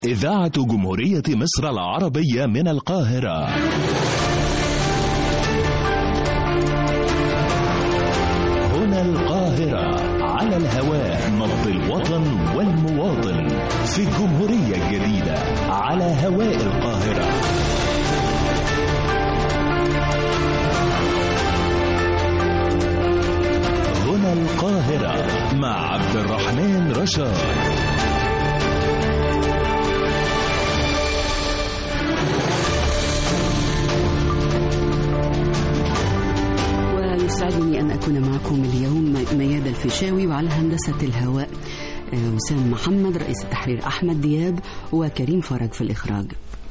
إذاعة جمهورية مصر العربية من القاهرة هنا القاهرة على الهواء نبض الوطن والمواطن في الجمهورية الجديدة على هواء القاهرة هنا القاهرة مع عبد الرحمن رشاد ويسعدني أن أكون معكم اليوم ميادة الفيشاوي وعلى هندسة الهواء آه، وسام محمد رئيس التحرير أحمد دياب وكريم فرج في الإخراج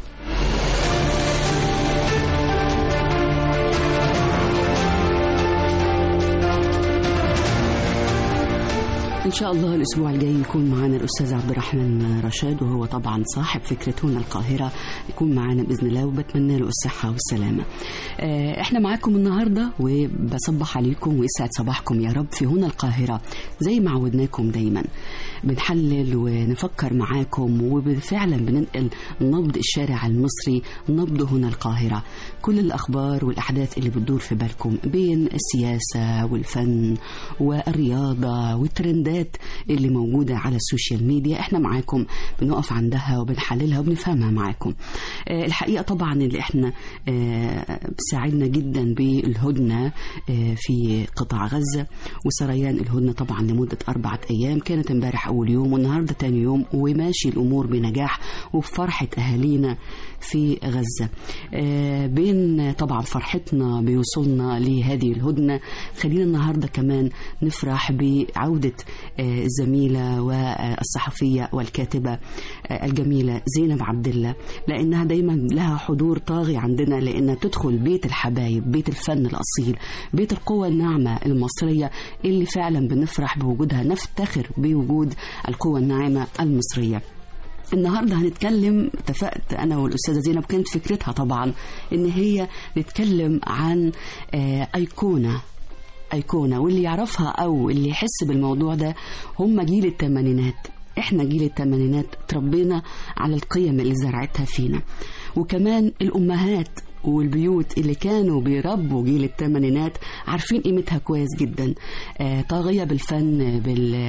إن شاء الله الأسبوع الجاي يكون معنا الأستاذ عبد الرحمن رشاد وهو طبعا صاحب فكرة هنا القاهرة يكون معنا بإذن الله وبتمنى له الصحة والسلامة آه، إحنا معاكم النهاردة وبصبح عليكم ويسعد صباحكم يا رب في هنا القاهرة زي ما عودناكم دايما بنحلل ونفكر معاكم وفعلا بننقل نبض الشارع المصري نبض هنا القاهرة كل الأخبار والأحداث اللي بتدور في بالكم بين السياسة والفن والرياضة والترندات اللي موجودة على السوشيال ميديا احنا معاكم بنقف عندها وبنحللها وبنفهمها معاكم آه، الحقيقة طبعا اللي احنا آه، ساعدنا جدا بالهدنة آه، في قطاع غزة وسريان الهدنة طبعا لمدة أربعة أيام كانت امبارح أول يوم والنهاردة تاني يوم وماشي الأمور بنجاح وبفرحة أهالينا في غزة آه، بين طبعا فرحتنا بوصولنا لهذه الهدنة خلينا النهاردة كمان نفرح بعودة آه، الزميلة والصحفية والكاتبة آه، الجميلة زينب عبد الله لأنها دايما لها حضور طاغي عندنا لأنها تدخل بيت الحبايب بيت الفن الأصيل بيت القوة الناعمة المصرية اللي فعلا بنفرح بوجودها نفتخر بوجود القوة الناعمة المصرية النهارده هنتكلم اتفقت انا والاستاذه زينب كانت فكرتها طبعا ان هي نتكلم عن آه، ايقونه ايقونه واللي يعرفها او اللي يحس بالموضوع ده هم جيل الثمانينات احنا جيل الثمانينات تربينا على القيم اللي زرعتها فينا وكمان الامهات والبيوت اللي كانوا بيربوا جيل الثمانينات عارفين قيمتها كويس جدا آه، طاغية بالفن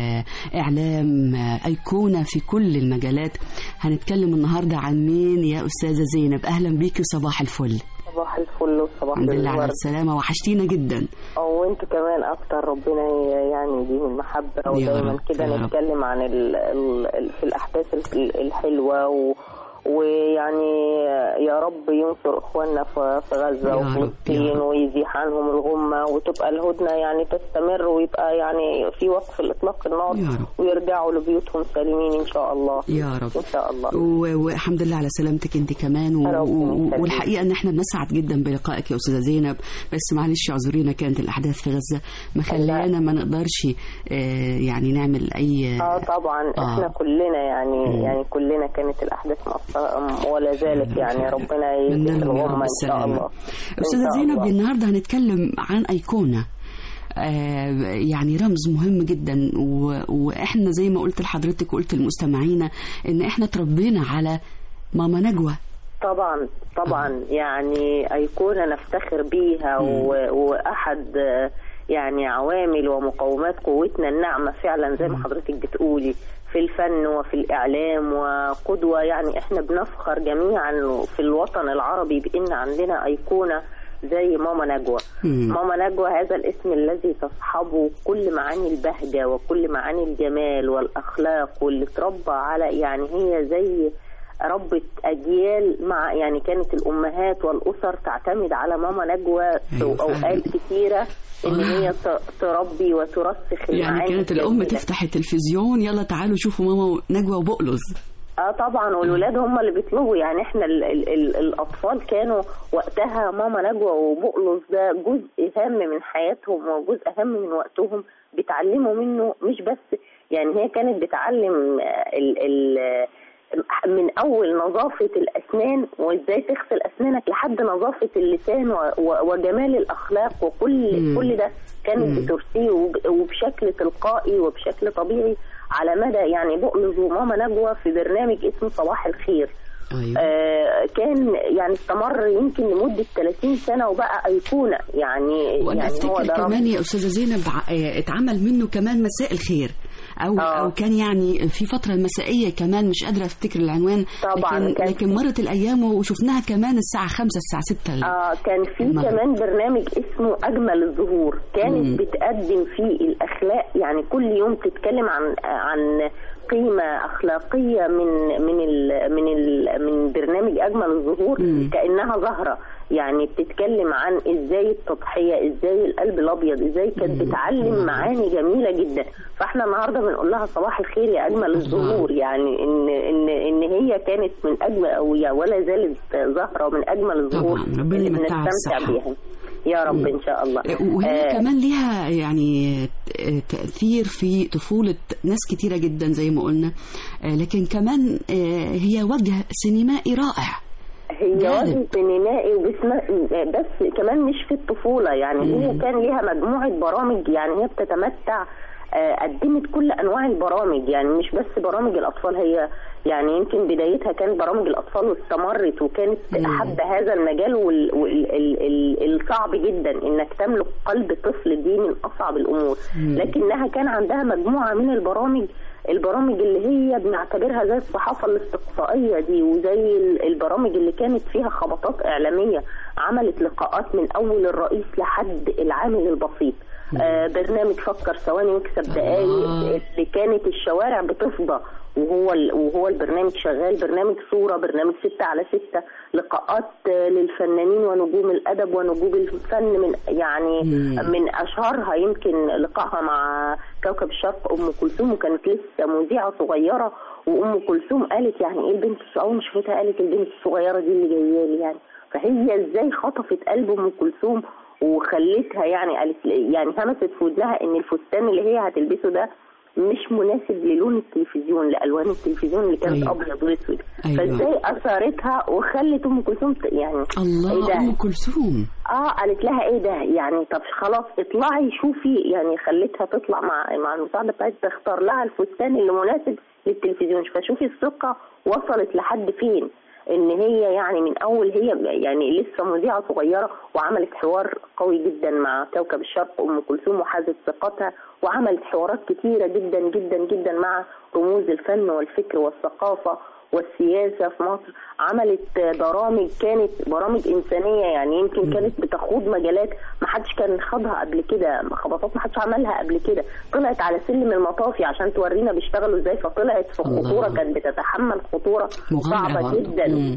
بالإعلام آه، أيقونة في كل المجالات هنتكلم النهاردة عن مين يا أستاذة زينب أهلا بيكي وصباح الفل صباح الفل وصباح الحمد لله على الورد السلامة وحشتينا جدا وانتوا كمان اكتر ربنا يعني يديم المحبة يا ودايما رب، كده يا رب. نتكلم عن ال ال ال في الاحداث ال- الحلوة و ويعني يا رب ينصر اخواننا في في غزه يا رب، يا وفلسطين رب. ويزيح عنهم الغمه وتبقى الهدنه يعني تستمر ويبقى يعني في وقف لاطلاق النار يا رب. ويرجعوا لبيوتهم سالمين ان شاء الله يا رب ان شاء الله و- والحمد لله على سلامتك انت كمان و... ربنا و... يخليك. والحقيقه ان احنا بنسعد جدا بلقائك يا استاذه زينب بس معلش اعذرينا كانت الاحداث في غزه مخليانا ما نقدرش آه يعني نعمل اي اه طبعا آه. احنا كلنا يعني مم. يعني كلنا كانت الاحداث مؤثره ولا زالت يعني ربنا من يزيد لهم يا رب الغمه ان شاء السلامه الله استاذه إن شاء زينب الله. النهارده هنتكلم عن ايقونه آه يعني رمز مهم جدا و... واحنا زي ما قلت لحضرتك وقلت لمستمعينا ان احنا تربينا على ماما نجوى طبعا طبعا يعني ايقونه نفتخر بيها و- واحد آه، يعني عوامل ومقومات قوتنا الناعمه فعلا زي ما حضرتك بتقولي في الفن وفي الاعلام وقدوه يعني احنا بنفخر جميعا في الوطن العربي بان عندنا ايقونه زي ماما نجوى مم. ماما نجوى هذا الاسم الذي تصحبه كل معاني البهجة وكل معاني الجمال والأخلاق واللي اتربى على يعني هي زي ربة أجيال مع يعني كانت الأمهات والأسر تعتمد على ماما نجوى في أيوة فعلا. أوقات كتيرة إن آه. هي ت- تربي وترسخ يعني المعاني كانت الام الجميلة. تفتح التلفزيون يلا تعالوا شوفوا ماما نجوى وبقلص اه طبعا والولاد هم اللي بيطلبوا يعني احنا ال ال ال الاطفال كانوا وقتها ماما نجوى وبقلص ده جزء هام من حياتهم وجزء هام من وقتهم بيتعلموا منه مش بس يعني هي كانت بتعلم آه، ال ال من اول نظافه الاسنان وازاي تغسل اسنانك لحد نظافه اللسان و- و- وجمال الاخلاق وكل مم. كل ده كانت مم. بترسيه وب- وبشكل تلقائي وبشكل طبيعي على مدى يعني بقلز وماما نجوى في برنامج اسمه صباح الخير ايوه آه كان يعني استمر يمكن لمده 30 سنه وبقى ايقونه يعني وانا يعني هو افتكر ده كمان يا استاذه زينب ع- آه، اتعمل منه كمان مساء الخير او آه. او كان يعني في فتره المسائيه كمان مش قادره افتكر العنوان طبعاً، لكن, كان لكن مرت الايام وشفناها كمان الساعه 5 الساعه 6 آه كان في المغرب. كمان برنامج اسمه اجمل الظهور كانت مم. بتقدم فيه الاخلاق يعني كل يوم تتكلم عن عن قيمه اخلاقيه من من ال من ال من برنامج اجمل الظهور مم. كانها زهره يعني بتتكلم عن ازاي التضحيه ازاي القلب الابيض ازاي كانت بتعلم معاني جميله جدا فاحنا النهارده بنقول لها صباح الخير يا اجمل الظهور يعني ان ان ان هي كانت من اجمل او يا ولا زالت زهره من اجمل الظهور طبعاً، ربنا اللي يمتعها بنستمتع بالصحة. بيها يا رب ان شاء الله وهي آه، كمان ليها يعني ت- تأثير في طفولة ناس كتيرة جدا زي ما قلنا آه، لكن كمان آه، هي وجه سينمائي رائع هي جانب. وجه سينمائي وباسم بس كمان مش في الطفولة يعني هي كان ليها مجموعة برامج يعني هي بتتمتع آه، قدمت كل انواع البرامج يعني مش بس برامج الاطفال هي يعني يمكن بدايتها كانت برامج الاطفال واستمرت وكانت حابه هذا المجال والصعب جدا انك تملك قلب طفل دي من اصعب الامور لكنها كان عندها مجموعه من البرامج البرامج اللي هي بنعتبرها زي الصحافه الاستقصائيه دي وزي ال- البرامج اللي كانت فيها خبطات اعلاميه عملت لقاءات من اول الرئيس لحد العامل البسيط آه برنامج فكر ثواني واكسب دقايق اللي كانت الشوارع بتفضى وهو ال- وهو البرنامج شغال برنامج صوره برنامج ستة على ستة لقاءات آه، للفنانين ونجوم الادب ونجوم الفن من يعني من اشهرها يمكن لقائها مع كوكب الشرق ام كلثوم وكانت لسه مذيعه صغيره وام كلثوم قالت يعني ايه البنت الص- اول ما شفتها قالت البنت الصغيره دي اللي جايه لي يعني فهي ازاي خطفت قلب ام كلثوم وخلتها يعني قالت يعني همست في ودنها ان الفستان اللي هي هتلبسه ده مش مناسب للون التلفزيون لالوان التلفزيون اللي كانت أيوة. ابيض واسود أيوة. فازاي اثارتها وخلت ام كلثوم ت- يعني إيه الله ده؟ ام كلثوم اه قالت لها ايه ده يعني طب خلاص اطلعي شوفي يعني خلتها تطلع مع مع المساعده بتاعتها تختار لها الفستان اللي مناسب للتلفزيون فشوفي الثقه وصلت لحد فين ان هي يعني من اول هي يعني لسه مذيعه صغيره وعملت حوار قوي جدا مع كوكب الشرق ام كلثوم وحازت ثقتها وعملت حوارات كتيره جدا جدا جدا مع رموز الفن والفكر والثقافه والسياسه في مصر عملت برامج كانت برامج انسانيه يعني يمكن كانت بتخوض مجالات ما حدش كان خاضها قبل كده خبطات ما حدش عملها قبل كده طلعت على سلم المطافي عشان تورينا بيشتغلوا ازاي فطلعت في الله. خطوره كانت بتتحمل خطوره مغامرة صعبه برضه. جدا مم.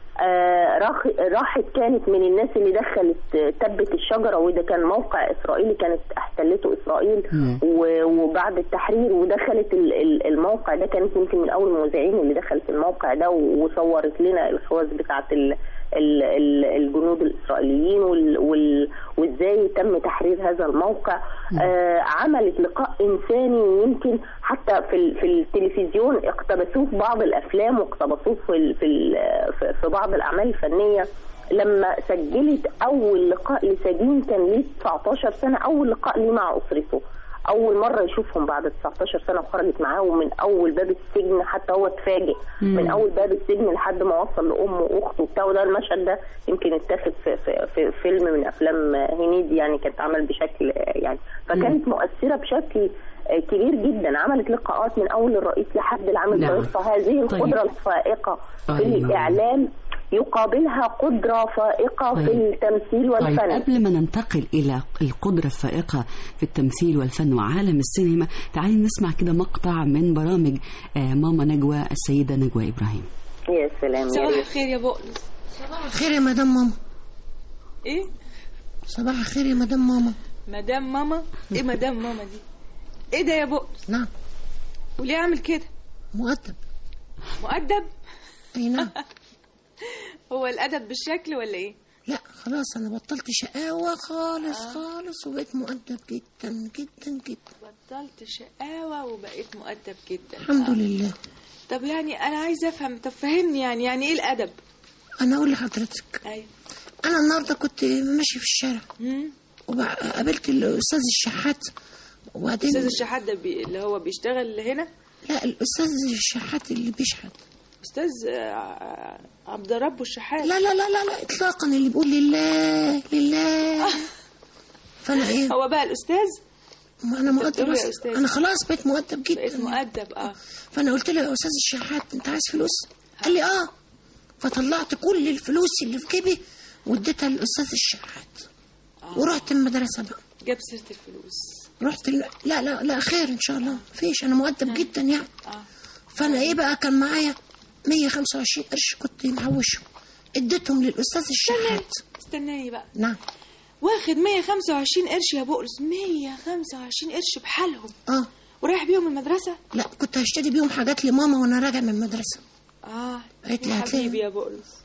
آه راح راحت كانت من الناس اللي دخلت آه، تبت الشجره وده كان موقع اسرائيلي كانت احتلته اسرائيل مم. و- وبعد التحرير ودخلت ال- ال- الموقع ده كانت يمكن من اول المذيعين اللي دخلت الموقع ده و- وصورت لنا الخواذ بتاعت ال- ال- ال- الجنود الاسرائيليين وال- وال- وازاي تم تحرير هذا الموقع آه عملت لقاء انساني يمكن حتى في ال- في التلفزيون اقتبسوه في بعض الافلام واقتبسوه في ال- في ال- في- في بعض الاعمال الفنيه لما سجلت اول لقاء لسجين كان ليه 19 سنه اول لقاء ليه مع اسرته اول مره يشوفهم بعد 19 سنه وخرجت معاهم من اول باب السجن حتى هو اتفاجئ من اول باب السجن لحد ما وصل لامه واخته وبتاع وده المشهد ده يمكن اتاخد في, في, في فيلم من افلام هنيدي يعني كانت عمل بشكل يعني فكانت مؤثره بشكل كبير جدا عملت لقاءات من اول الرئيس لحد العامل نعم. الرئيس فهذه القدره طيب. الفائقه في أيوة. الاعلام يقابلها قدره فائقه في طيب. التمثيل طيب والفن قبل ما ننتقل إلى القدرة الفائقة في التمثيل والفن وعالم السينما تعالي نسمع كده مقطع من برامج آه، ماما نجوى السيدة نجوى إبراهيم يا سلام يا صباح ريت الخير يا بقلص صباح الخير يا مدام ماما ايه صباح الخير يا مدام ماما مدام ماما ايه مدام ماما دي ايه ده يا بقلص نعم وليه عامل كده مؤدب مؤدب اي نعم هو الادب بالشكل ولا ايه لا خلاص انا بطلت شقاوة خالص خالص وبقيت مؤدب جدا جدا جدا بطلت شقاوة وبقيت مؤدب جدا الحمد لله طب يعني انا عايزه افهم طب فهمني يعني يعني ايه الادب انا اقول لحضرتك ايوه انا النهارده كنت ماشي في الشارع مم. وقابلت الاستاذ الشحات وبعدين استاذ الشحات ده بي... اللي هو بيشتغل هنا لا الاستاذ الشحات اللي بيشحت استاذ آه، عبد ربه الشحات لا لا لا لا لا اطلاقا اللي بيقول لله لله فانا ايه هو بقى الاستاذ ما انا مؤدب بتقول يا بس أستاذ. انا خلاص بقيت مؤدب بقيت جدا مؤدب اه فانا قلت له يا استاذ الشحات انت عايز فلوس قال لي اه فطلعت كل الفلوس اللي في جيبي واديتها للاستاذ الشحات ورحت المدرسه بقى جاب سيره الفلوس رحت ال... لا لا لا خير ان شاء الله فيش انا مؤدب جدا يعني اه فانا ايه بقى كان معايا 125 قرش كنت محوشهم اديتهم للاستاذ الشحات استناني بقى نعم واخد 125 قرش يا بقرص 125 قرش بحالهم اه ورايح بيهم المدرسه لا كنت هشتري بيهم حاجات لماما وانا راجع من المدرسه اه قالت لي يا هاتلي. حبيبي يا بقرص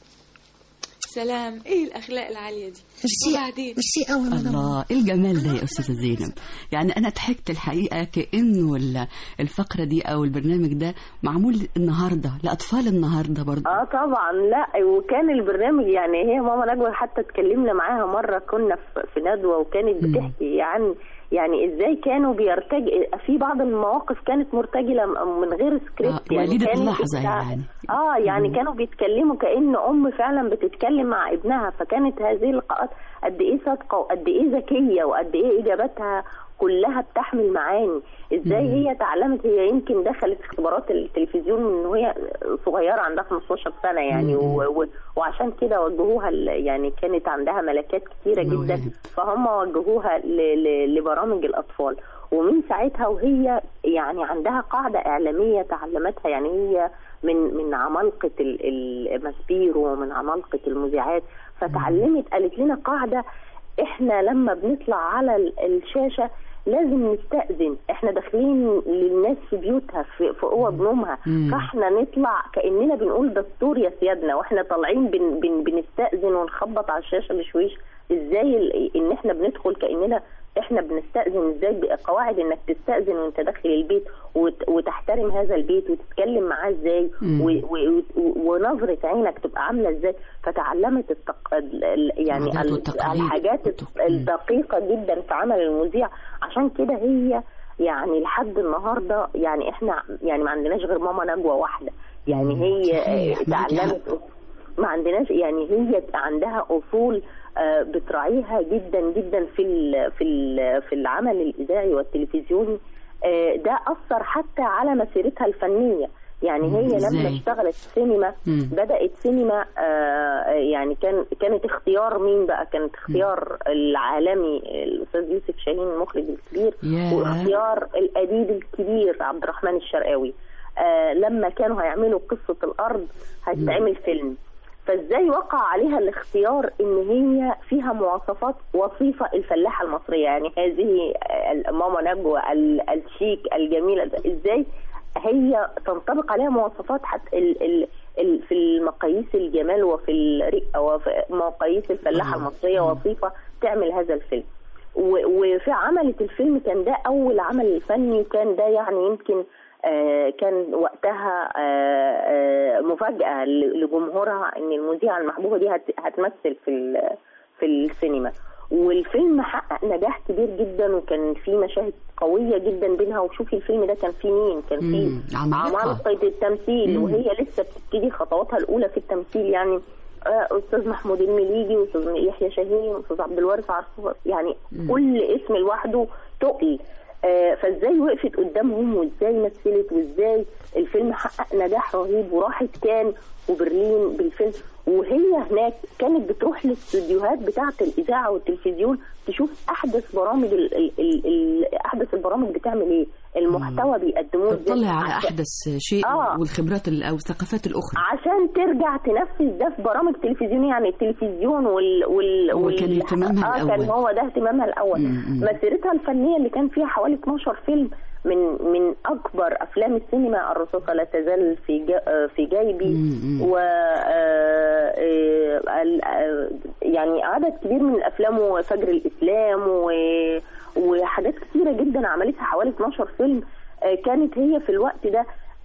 سلام ايه الاخلاق العاليه دي ميرسي وبعدين ميرسي قوي مدام الله إيه الجمال ده يا أستاذة زينب يعني أنا ضحكت الحقيقة كأنه ال- الفقرة دي أو البرنامج ده معمول النهاردة لأطفال النهاردة برضه اه طبعا لا وكان البرنامج يعني هي ماما نجوى حتى اتكلمنا معاها مره كنا في- في ندوه وكانت بتحكي عن يعني ازاي كانوا بيرتج في بعض المواقف كانت مرتجله م- من غير سكريبت آه، يعني وليدة كانت اللحظة بتاع- يعني. اه يعني كانوا بيتكلموا كأن ام فعلا بتتكلم مع ابنها فكانت هذه اللقاءات قد ايه صادقه وقد ايه ذكيه وقد ايه اجاباتها كلها بتحمل معاني ازاي هي تعلمت هي يمكن دخلت اختبارات التلفزيون من وهي صغيره عندها 15 سنه يعني و... و... وعشان كده وجهوها ل- يعني كانت عندها ملكات كتيره جدا مواهب. فهم وجهوها ل... ل... لبرامج الاطفال ومن ساعتها وهي يعني عندها قاعده اعلاميه تعلمتها يعني هي من من عمالقه ال- المسبيرو ومن عمالقه المذيعات فتعلمت قالت لنا قاعده احنا لما بنطلع على ال- الشاشه لازم نستأذن احنا داخلين للناس في بيوتها في, في اوض نومها مم. فاحنا نطلع كاننا بنقول دستور يا سيادنا واحنا طالعين بن بن بنستأذن ونخبط على الشاشه بشويش ازاي ال- ان احنا بندخل كاننا احنا بنستأذن ازاي بقى قواعد انك تستأذن وانت داخل البيت وت- وتحترم هذا البيت وتتكلم معاه ازاي مم. و- و- و- ونظرة عينك تبقى عاملة ازاي فتعلمت التق... ال- ال- يعني العادات ال- والتقاليد. الحاجات والتق- الدقيقة جدا في عمل المذيع عشان كده هي يعني لحد النهارده يعني احنا يعني ما عندناش غير ماما نجوى واحده يعني هي صحيح، آه، معاكي تعلمت ما عندناش يعني هي عندها اصول آه، بتراعيها جدا جدا في ال في ال في العمل الاذاعي والتلفزيوني آه، ده اثر حتى على مسيرتها الفنيه يعني هي لما إزاي؟ اشتغلت سينما مم. بدات سينما آه، يعني كان كانت اختيار مين بقى كانت اختيار العالمي الاستاذ يوسف شاهين المخرج الكبير ياه. واختيار الاديب الكبير عبد الرحمن الشرقاوي آه لما كانوا هيعملوا قصه الارض هتتعمل فيلم فازاي وقع عليها الاختيار ان هي فيها مواصفات وصيفه الفلاحه المصريه يعني هذه آه، ماما نجوى ال- الشيك الجميله ازاي هي تنطبق عليها مواصفات حتى ال ال ال في المقاييس الجمال وفي الرئه وفي مقاييس الفلاحه المصريه وصيفه تعمل هذا الفيلم و- وفي عملت الفيلم كان ده اول عمل فني وكان ده يعني يمكن آه، كان وقتها آه، آه، مفاجأة ل- لجمهورها ان المذيعة المحبوبة دي هت- هتمثل في ال- في السينما والفيلم حقق نجاح كبير جدا وكان فيه مشاهد قوية جدا بينها وشوفي الفيلم ده كان فيه مين كان فيه مم، عمالقة. عمالقة التمثيل مم. وهي لسه بتبتدي خطواتها الأولى في التمثيل يعني آه، أستاذ محمود المليجي وأستاذ يحيى شاهين وأستاذ عبد الوارث عرفوف يعني كل اسم لوحده تقل آه، فازاي وقفت قدامهم وازاي مثلت وازاي الفيلم حقق نجاح رهيب وراحت كان وبرلين بالفيلم وهي هناك كانت بتروح للاستوديوهات بتاعه الاذاعه والتلفزيون تشوف احدث برامج ال ال ال ال احدث البرامج بتعمل ايه المحتوى بيقدموه ازاي تطلع على عشان- احدث شيء آه. والخبرات ال- او الثقافات الاخرى عشان ترجع تنفذ ده في برامج تلفزيونيه يعني التلفزيون وال وال هو وال- كان اهتمامها اه الأول. كان هو ده اهتمامها الاول مم. مسيرتها الفنيه اللي كان فيها حوالي 12 فيلم من من اكبر افلام السينما الرصاصه لا تزال في جا آه، في جيبي مم. و آه، آه، ال- آه، يعني عدد كبير من الافلام وفجر الاسلام و وحاجات كتيره جدا عملتها حوالي 12 فيلم آه، كانت هي في الوقت ده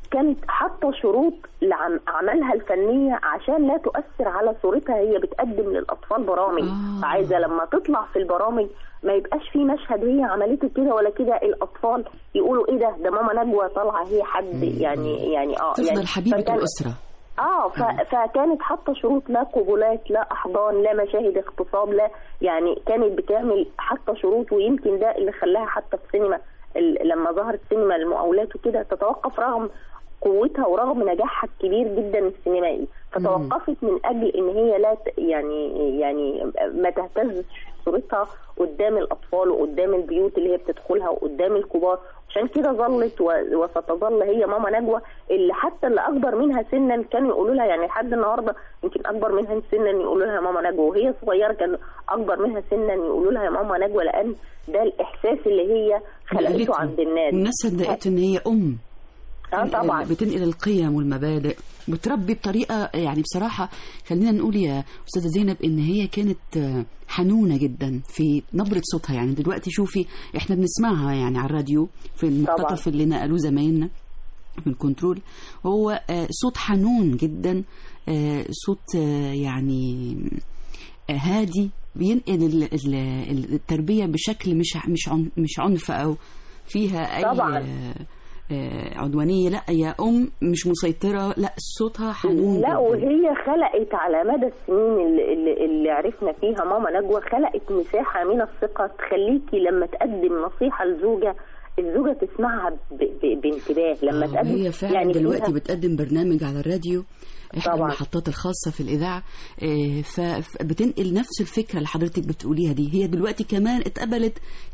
كانت حاطه شروط لعملها الفنيه عشان لا تؤثر على صورتها هي بتقدم للاطفال برامج آه. عايزه لما تطلع في البرامج ما يبقاش في مشهد هي عملته كده ولا كده الاطفال يقولوا ايه ده ده ماما نجوى طالعه هي حد يعني يعني اه تفضل يعني حبيبة فكان- الأسرة اه ف... فكانت حاطه شروط لا قبولات لا احضان لا مشاهد اغتصاب لا يعني كانت بتعمل حاطه شروط ويمكن ده اللي خلاها حتى في السينما ال... لما ظهرت سينما المقاولات وكده تتوقف رغم قوتها ورغم نجاحها الكبير جدا السينمائي فتوقفت من اجل ان هي لا ت... يعني يعني ما تهتزش صورتها قدام الاطفال وقدام البيوت اللي هي بتدخلها وقدام الكبار عشان كده ظلت و... وستظل هي ماما نجوى اللي حتى اللي اكبر منها سنا كانوا يقولوا لها يعني لحد النهارده يمكن اكبر منها سنا يقولوا لها ماما نجوى وهي صغيره كان اكبر منها سنا يقولوا لها يا ماما نجوى لان ده الاحساس اللي هي خلقته نقلته. عند الناس والناس صدقت ان هي ام اه طبعا بتنقل القيم والمبادئ بتربي بطريقه يعني بصراحه خلينا نقول يا استاذه زينب ان هي كانت آه، حنونه جدا في نبره صوتها يعني دلوقتي شوفي احنا بنسمعها يعني على الراديو في المقتطف اللي نقلوه زمايلنا من كنترول هو آه، صوت حنون جدا آه، صوت آه، يعني آه، هادي بينقل ال- ال- ال- التربيه بشكل مش ع- مش عن- مش عنف او فيها اي طبعاً. آه، آه، عدوانيه لا يا ام مش مسيطره لا صوتها حنون لا جداً. وهي خلقت على مدى السنين اللي, اللي, اللي عرفنا فيها ماما نجوى خلقت مساحة من الثقة تخليكي لما تقدم نصيحة لزوجة الزوجة تسمعها ب- ب- بانتباه لما آه، تقدم هي فعلا يعني يعني دلوقتي فيها- بتقدم برنامج على الراديو احدى طبعاً. المحطات الخاصة في الإذاعة آه، ف- فبتنقل نفس الفكرة اللي حضرتك بتقوليها دي هي دلوقتي كمان اتقبلت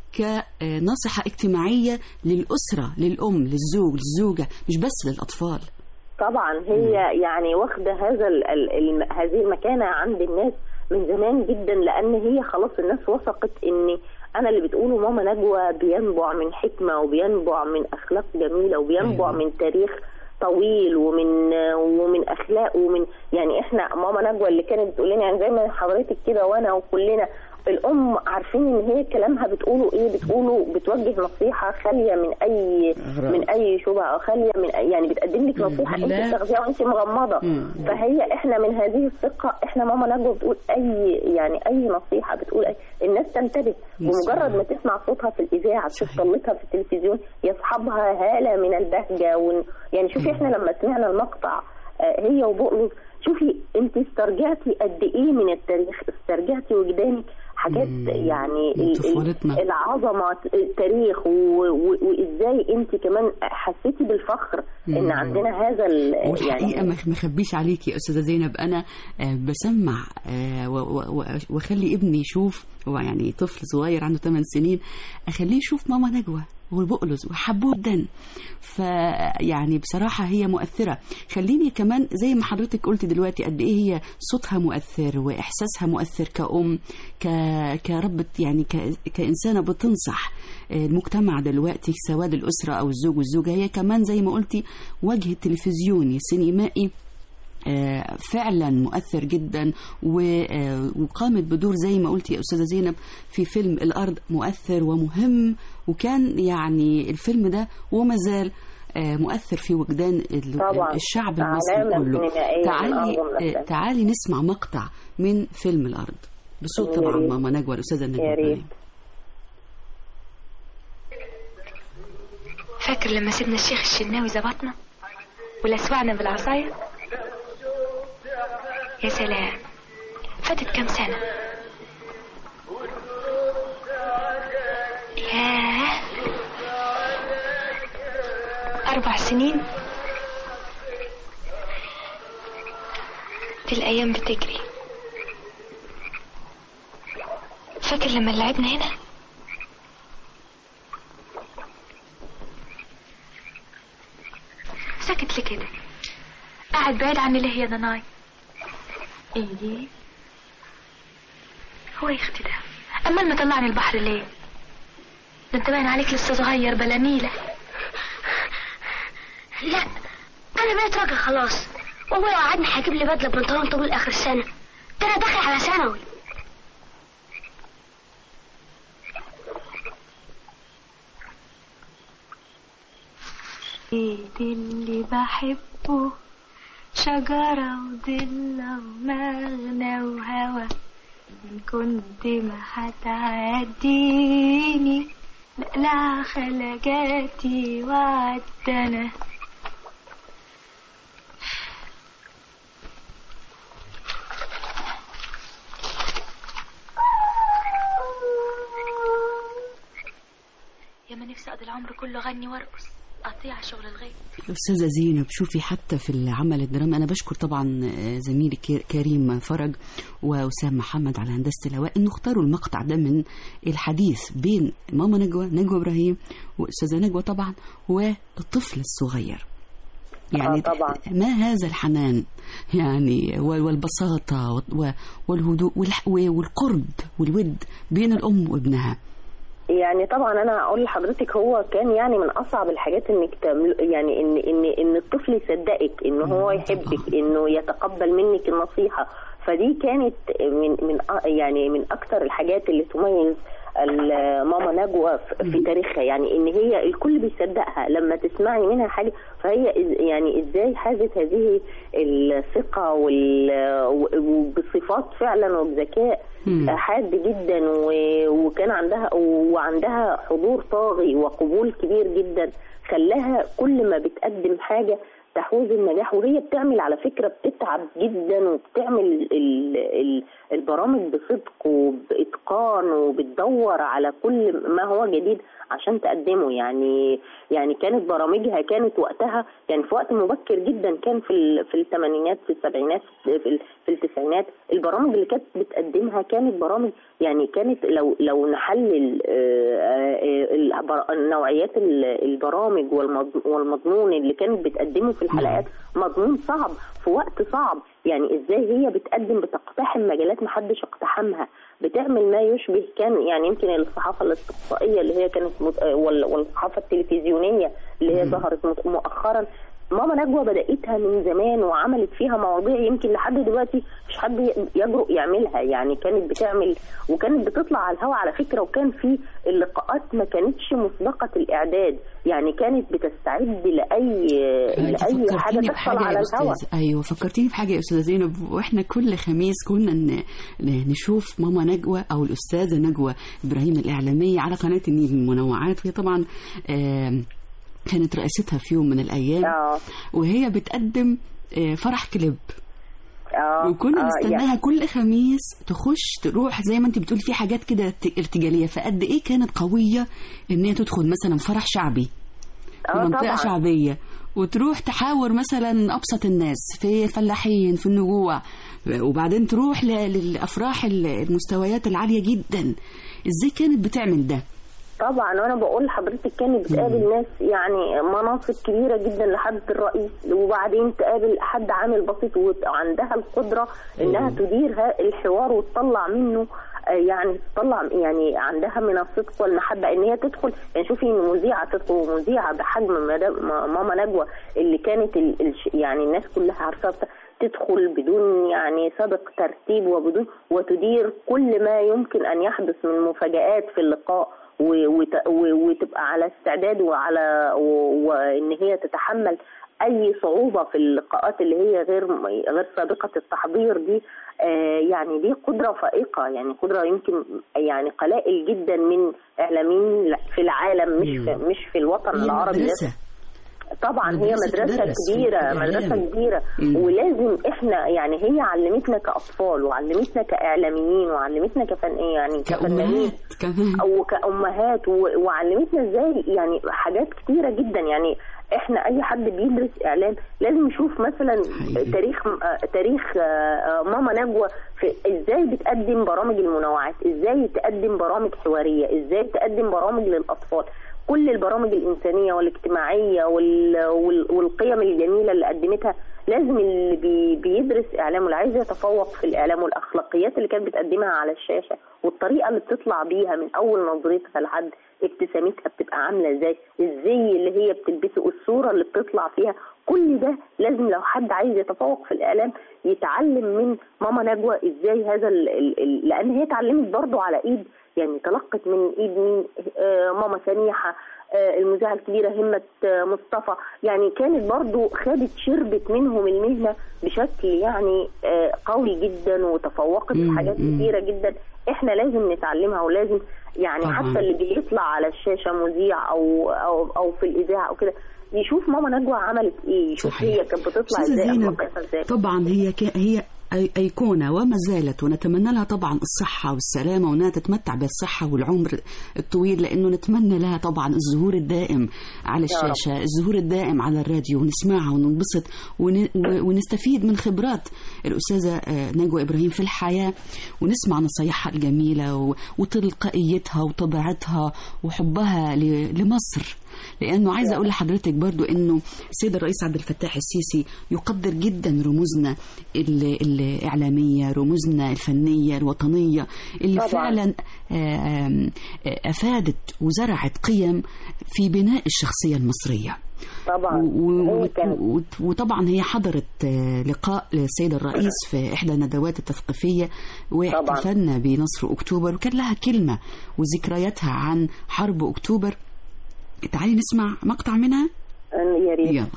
كناصحة اجتماعية للأسرة للأم للزوج للزوجة مش بس للأطفال طبعا هي يعني واخده هذا ال ال ال هذه المكانه عند الناس من زمان جدا لان هي خلاص الناس وثقت ان انا اللي بتقوله ماما نجوى بينبع من حكمه وبينبع من اخلاق جميله وبينبع أيوة. من تاريخ طويل ومن ومن اخلاق ومن يعني احنا ماما نجوى اللي كانت بتقول لنا يعني زي ما حضرتك كده وانا وكلنا الام عارفين ان هي كلامها بتقوله ايه بتقوله بتوجه نصيحه خاليه من اي أغراض. من اي شبهه او خاليه من أي يعني بتقدم لك نصيحه لا. انت تاخديها وانت مغمضه مم. فهي احنا من هذه الثقه احنا ماما نجوى بتقول اي يعني اي نصيحه بتقول أي الناس تنتبه بمجرد ما تسمع صوتها في الاذاعه تشوف طلتها في التلفزيون يصحبها هاله من البهجه ون... يعني شوفي احنا لما سمعنا المقطع آه، هي وبقلص شوفي انت استرجعتي قد ايه من التاريخ استرجعتي وجدانك حاجات مم. يعني من ال- ال- طفولتنا. العظمه التاريخ و- و- وازاي انت كمان حسيتي بالفخر ان مم. عندنا هذا ال- والحقيقه ما ما اخبيش عليكي يا استاذه زينب انا آه، بسمع آه، و- و- و- واخلي ابني يشوف هو يعني طفل صغير عنده 8 سنين اخليه يشوف ماما نجوى والبقلز وحبوه جدا فيعني بصراحة هي مؤثرة خليني كمان زي ما حضرتك قلت دلوقتي قد ايه هي صوتها مؤثر واحساسها مؤثر كأم ك... كربة يعني ك... كإنسانة بتنصح المجتمع دلوقتي سواء الأسرة أو الزوج والزوجة هي كمان زي ما قلتي وجه تلفزيوني سينمائي آه، فعلا مؤثر جدا و- آه، وقامت بدور زي ما قلت يا استاذه زينب في فيلم الارض مؤثر ومهم وكان يعني الفيلم ده وما زال آه، مؤثر في وجدان ال- طبعاً. الشعب المصري علامة كله سينمائية من تعالي أعظم آه، الأفلام. تعالي نسمع مقطع من فيلم الارض بصوت يا طبعا ريت. ماما نجوى الاستاذه يا نجوى ريت. إبراهيم. فاكر لما سيدنا الشيخ الشناوي زبطنا ولسوعنا بالعصاية يا سلام فاتت كام سنة ياه أربع سنين دي الأيام بتجري فاكر لما لعبنا هنا ساكت ليه كده قاعد بعيد عني ليه يا ضناي ايه هو يا اختي ده امال ما طلعني البحر ليه ده انت باين عليك لسه صغير بلا نيله لا انا بقيت راجل خلاص وابويا وعدني هيجيب لي بدله بنطلون طويل اخر السنه ده انا داخل على ثانوي ايد اللي بحبه شجرة وضلة ومغنى وهوا إن كنت ما هتعديني نقلع خلجاتي وعدنا يا ما نفسي اقضي العمر كله اغني وارقص اطيع شغل الغيب الأستاذة زينب شوفي حتى في العمل الدرامي أنا بشكر طبعا آه، زميلي كي- كريم فرج وأسام محمد على هندسة الهواء إنه اختاروا المقطع ده من الحديث بين ماما نجوى نجوى إبراهيم وأستاذة نجوى طبعا والطفل الصغير يعني آه طبعا. ما هذا الحنان يعني وال- والبساطة و- والهدوء والح- والقرب والود بين الأم وابنها يعني طبعا انا اقول لحضرتك هو كان يعني من اصعب الحاجات انك تعمل يعني ان ان ان الطفل يصدقك ان هو يحبك انه يتقبل منك النصيحه فدي كانت من من أ- يعني من اكثر الحاجات اللي تميز ال- ماما نجوى في- في تاريخها يعني ان هي الكل بيصدقها لما تسمعي منها حاجه فهي إز- يعني ازاي حازت هذه الثقه وال- وبصفات فعلا وبذكاء مم. حاد جدا و- وكان عندها وعندها حضور طاغي وقبول كبير جدا خلاها كل ما بتقدم حاجه تحوز النجاح وهي بتعمل على فكره بتتعب جدا وبتعمل ال ال البرامج بصدق وباتقان وبتدور على كل ما هو جديد عشان تقدمه يعني يعني كانت برامجها كانت وقتها يعني في وقت مبكر جدا كان في ال- في الثمانينات في السبعينات في ال- في التسعينات البرامج اللي كانت بتقدمها كانت برامج يعني كانت لو لو نحلل آه، آه، البر- نوعيات ال- البرامج والمض- والمضمون اللي كانت بتقدمه في الحلقات مضمون صعب في وقت صعب يعني ازاي هي بتقدم بتقتحم مجالات محدش اقتحمها بتعمل ما يشبه كان يعني يمكن الصحافه الاستقصائيه اللي هي كانت مت- آه، وال- والصحافه التلفزيونيه اللي هي ظهرت مت- مؤخرا ماما نجوى بدأتها من زمان وعملت فيها مواضيع يمكن لحد دلوقتي مش حد ي- يجرؤ يعملها يعني كانت بتعمل وكانت بتطلع على الهواء على فكرة وكان في اللقاءات ما كانتش مسبقة الإعداد يعني كانت بتستعد لأي لأي حاجة فكرتيني تحصل بحاجة على يا الهواء أستاذ أيوة فكرتيني بحاجة يا أستاذة زينب وإحنا كل خميس كنا ن- ن- نشوف ماما نجوى أو الأستاذة نجوى إبراهيم الإعلامية على قناة النيل المنوعات وهي طبعا آم، كانت رئيستها في يوم من الأيام اه وهي بتقدم آه، فرح كليب اه وكنا آه، نستناها كل خميس تخش تروح زي ما انت بتقولي في حاجات كده ارت- ارتجاليه فقد ايه كانت قويه ان هي تدخل مثلا فرح شعبي في اه منطقه طبعا شعبيه وتروح تحاور مثلا ابسط الناس في الفلاحين في النجوع وبعدين تروح ل- للافراح ال- المستويات العاليه جدا ازاي كانت بتعمل ده طبعا وانا بقول لحضرتك كانت بتقابل ناس يعني مناصب كبيره جدا لحد الرئيس وبعدين تقابل حد عامل بسيط وعندها القدره انها تدير ها- الحوار وتطلع منه آه، يعني تطلع يعني عندها من الصدق والمحبه ان هي تدخل يعني شوفي إن مذيعه تدخل مذيعه بحجم مدام- ما- ماما نجوى اللي كانت ال- الش- يعني الناس كلها عارفاها بتا- تدخل بدون يعني سابق ترتيب وبدون وتدير كل ما يمكن ان يحدث من مفاجآت في اللقاء و- وت- و- وتبقى على استعداد وعلى و- وان هي تتحمل اي صعوبه في اللقاءات اللي هي غير غير سابقه التحضير دي آه، يعني دي قدره فائقه يعني قدره يمكن يعني قلائل جدا من اعلاميين في العالم مش في مش في الوطن هي العربي بس. مدرسه طبعا هي مدرسة مدرسة تدرس في كبيرة الإعلام. مدرسة كبيرة مم. ولازم احنا يعني هي علمتنا كأطفال وعلمتنا كإعلاميين وعلمتنا كفن يعني كفنانين كأمهات كمان او كأمهات و- وعلمتنا ازاي يعني حاجات كتيرة جدا يعني احنا اي حد بيدرس اعلام لازم يشوف مثلا حقيقي. تاريخ آه، تاريخ آه، آه، ماما نجوى في ازاي بتقدم برامج المنوعات ازاي تقدم برامج حوارية ازاي تقدم برامج للاطفال كل البرامج الإنسانية والاجتماعية وال... وال... والقيم الجميلة اللي قدمتها لازم اللي بي... بيدرس إعلام واللي عايز يتفوق في الإعلام والأخلاقيات اللي كانت بتقدمها على الشاشة والطريقة اللي بتطلع بيها من أول نظرتها لحد ابتسامتها بتبقى عاملة ازاي الزي اللي هي بتلبسه والصورة اللي بتطلع فيها كل ده لازم لو حد عايز يتفوق في الإعلام يتعلم من ماما نجوى ازاي هذا ال... ال... ال... لأن هي اتعلمت برضه على إيد يعني تلقت من ايد مين آه، ماما سميحه آه، المذيعه الكبيره همه آه، مصطفى يعني كانت برضو خدت شربت منهم المهنه بشكل يعني آه، قوي جدا وتفوقت في مم، حاجات مم. كتيره جدا احنا لازم نتعلمها ولازم يعني طبعاً. حتى اللي بيطلع على الشاشه مذيع او او او في الاذاعه او كده يشوف ماما نجوى عملت ايه يشوف صحيح. هي كانت بتطلع أستاذة ازاي زينب أخلاقها ازاي طبعا هي ك... هي أي- أيقونة وما زالت ونتمنى لها طبعا الصحة والسلامة وأنها تتمتع بالصحة والعمر الطويل لأنه نتمنى لها طبعا الظهور الدائم على الشاشة الظهور الدائم على الراديو ونسمعها وننبسط ون... و- ونستفيد من خبرات الأستاذة آه، نجوى إبراهيم في الحياة ونسمع نصايحها الجميلة و... وتلقائيتها وطبيعتها وحبها ل... لمصر لانه عايزه اقول لحضرتك برضو انه السيد الرئيس عبد الفتاح السيسي يقدر جدا رموزنا ال- الاعلاميه رموزنا الفنيه الوطنيه اللي طبعاً. فعلا آم، افادت وزرعت قيم في بناء الشخصيه المصريه طبعا و- هي و- كانت و- وطبعا هي حضرت آه، لقاء للسيد الرئيس في احدى الندوات التثقيفيه واحتفلنا بنصر اكتوبر وكان لها كلمه وذكرياتها عن حرب اكتوبر تعالي نسمع مقطع منها يا ريت يلا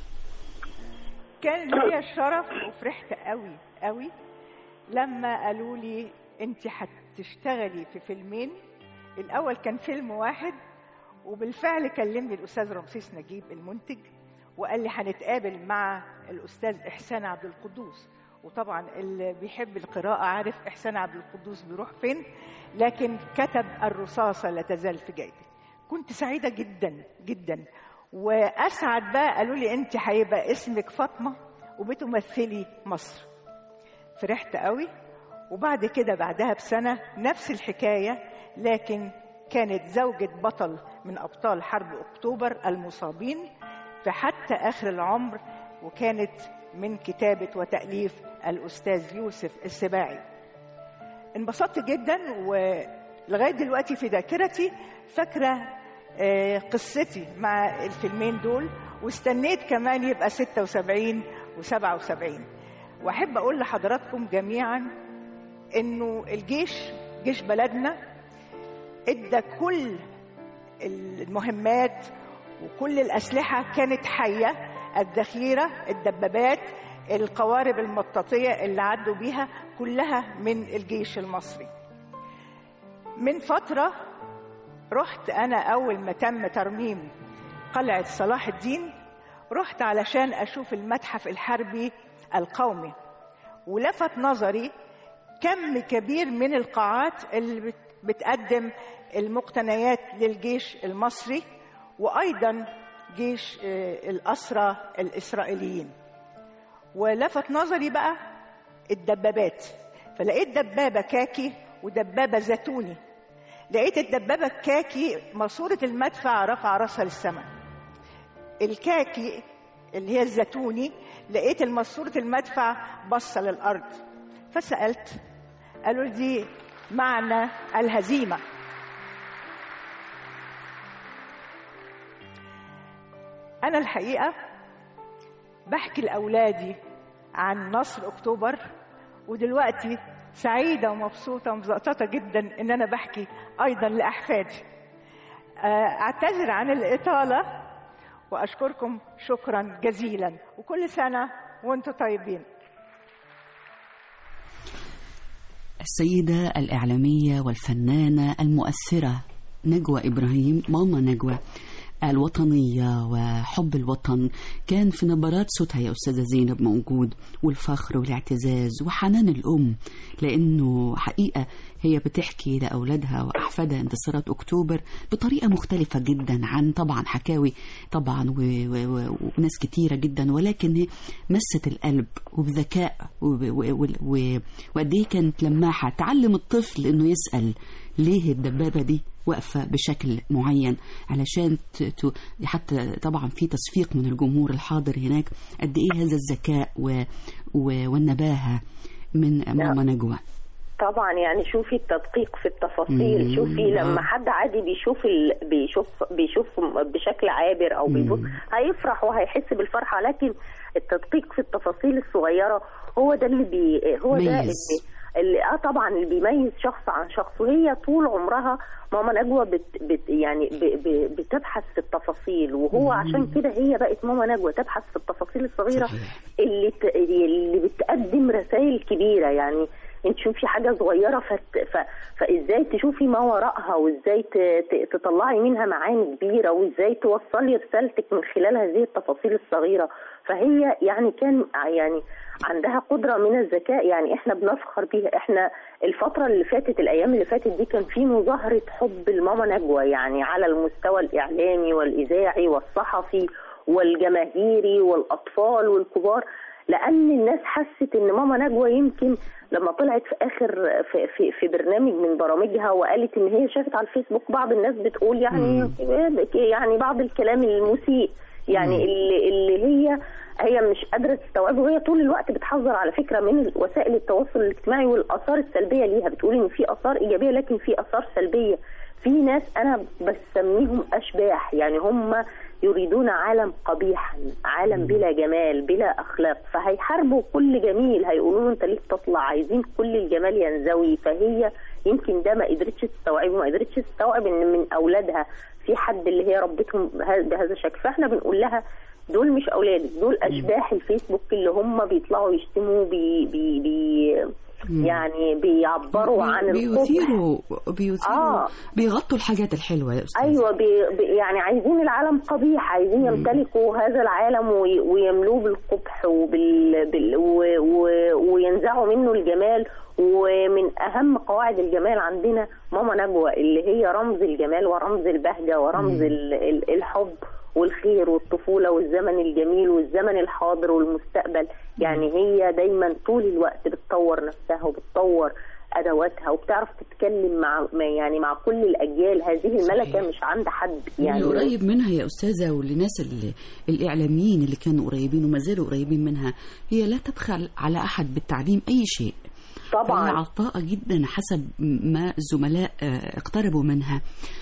كان ليا الشرف وفرحت قوي قوي لما قالوا لي انت هتشتغلي في فيلمين الاول كان فيلم واحد وبالفعل كلمني الاستاذ رمسيس نجيب المنتج وقال لي هنتقابل مع الاستاذ احسان عبد القدوس وطبعا اللي بيحب القراءه عارف احسان عبد القدوس بيروح فين لكن كتب الرصاصه لا تزال في جيبي كنت سعيده جدا جدا واسعد بقى قالوا لي انت هيبقى اسمك فاطمه وبتمثلي مصر فرحت قوي وبعد كده بعدها بسنه نفس الحكايه لكن كانت زوجة بطل من أبطال حرب أكتوبر المصابين في حتى آخر العمر وكانت من كتابة وتأليف الأستاذ يوسف السباعي انبسطت جدا ولغاية دلوقتي في ذاكرتي فاكرة آه، قصتي مع الفيلمين دول واستنيت كمان يبقى 76 و77 واحب اقول لحضراتكم جميعا انه الجيش جيش بلدنا ادى كل المهمات وكل الاسلحه كانت حيه الذخيره الدبابات القوارب المطاطيه اللي عدوا بيها كلها من الجيش المصري من فتره رحت انا اول ما تم ترميم قلعه صلاح الدين رحت علشان اشوف المتحف الحربي القومي ولفت نظري كم كبير من القاعات اللي بت- بتقدم المقتنيات للجيش المصري وايضا جيش آه، الاسرى الاسرائيليين ولفت نظري بقى الدبابات فلقيت دبابه كاكي ودبابه زيتوني لقيت الدبابه الكاكي ماسوره المدفع رفع راسها للسماء الكاكي اللي هي الزيتوني لقيت الماسوره المدفع بصه للارض فسالت قالوا لي دي معنى الهزيمه انا الحقيقه بحكي لاولادي عن نصر اكتوبر ودلوقتي سعيده ومبسوطه ومزقططه جدا ان انا بحكي ايضا لاحفادي آه، اعتذر عن الاطاله واشكركم شكرا جزيلا وكل سنه وانتم طيبين السيدة الإعلامية والفنانة المؤثرة نجوى إبراهيم ماما نجوى الوطنية وحب الوطن كان في نبرات صوتها يا أستاذة زينب موجود والفخر والاعتزاز وحنان الأم لأنه حقيقة هي بتحكي لأولادها وأحفادها انتصارات أكتوبر بطريقة مختلفة جدا عن طبعا حكاوي طبعا و- و- و- وناس كتيرة جدا ولكن هي مست القلب وبذكاء وب- و- و- و- وقد إيه كانت لماحة تعلم الطفل إنه يسأل ليه الدبابة دي واقفة بشكل معين علشان ت- ت- حتى طبعا في تصفيق من الجمهور الحاضر هناك قد إيه هذا الذكاء و- و- والنباهة من ماما نجوى طبعا يعني شوفي التدقيق في التفاصيل مم. شوفي لما آه. حد عادي بيشوف ال... بيشوف بيشوف بشكل عابر او بيبص مم. هيفرح وهيحس بالفرحه لكن التدقيق في التفاصيل الصغيره هو ده اللي بي هو ده ميز. اللي اللي اه طبعا اللي بيميز شخص عن شخص وهي طول عمرها ماما نجوى بت بت يعني ب ب بتبحث في التفاصيل وهو عشان كده هي بقت ماما نجوى تبحث في التفاصيل الصغيره صحيح. اللي ت... اللي بتقدم رسائل كبيره يعني انت تشوفي حاجه صغيره فت... ف... فازاي تشوفي ما وراءها وازاي ت... ت... تطلعي منها معاني كبيره وازاي توصلي رسالتك من خلال هذه التفاصيل الصغيره فهي يعني كان يعني عندها قدره من الذكاء يعني احنا بنفخر بيها احنا الفتره اللي فاتت الايام اللي فاتت دي كان في مظاهره حب لماما نجوى يعني على المستوى الاعلامي والاذاعي والصحفي والجماهيري والاطفال والكبار لان الناس حست ان ماما نجوى يمكن لما طلعت في اخر في, في, في برنامج من برامجها وقالت ان هي شافت على الفيسبوك بعض الناس بتقول يعني يعني بعض الكلام المسيء يعني اللي, اللي هي هي مش قادره تستوعبه وهي طول الوقت بتحذر على فكره من وسائل التواصل الاجتماعي والاثار السلبيه ليها بتقول ان في اثار ايجابيه لكن في اثار سلبيه في ناس انا بسميهم اشباح يعني هم يريدون عالم قبيحا عالم بلا جمال بلا اخلاق فهيحاربوا كل جميل هيقولوا له انت ليه بتطلع عايزين كل الجمال ينزوي فهي يمكن ده ما قدرتش تستوعبه ما قدرتش تستوعب ان من اولادها في حد اللي هي ربتهم بها- بهذا الشكل فاحنا بنقول لها دول مش اولادك دول اشباح الفيسبوك اللي هم بيطلعوا يشتموا بي بي بي يعني بيعبروا عن القبح بيثيروا بيثيروا آه. بيغطوا الحاجات الحلوه يا استاذ ايوه بي بي يعني عايزين العالم قبيح عايزين يمتلكوا هذا العالم وي- ويملوه بالقبح وبال بال و و وينزعوا منه الجمال ومن اهم قواعد الجمال عندنا ماما نجوى اللي هي رمز الجمال ورمز البهجه ورمز ال- ال- الحب والخير والطفوله والزمن الجميل والزمن الحاضر والمستقبل يعني هي دايما طول الوقت بتطور نفسها وبتطور ادواتها وبتعرف تتكلم مع ما- يعني مع كل الاجيال هذه الملكه صحيح. مش عند حد يعني يعني قريب منها يا استاذه والناس اللي الاعلاميين اللي كانوا قريبين وما زالوا قريبين منها هي لا تبخل على احد بالتعليم اي شيء فهي طبعا عطاءة جدا حسب ما الزملاء آه، اقتربوا منها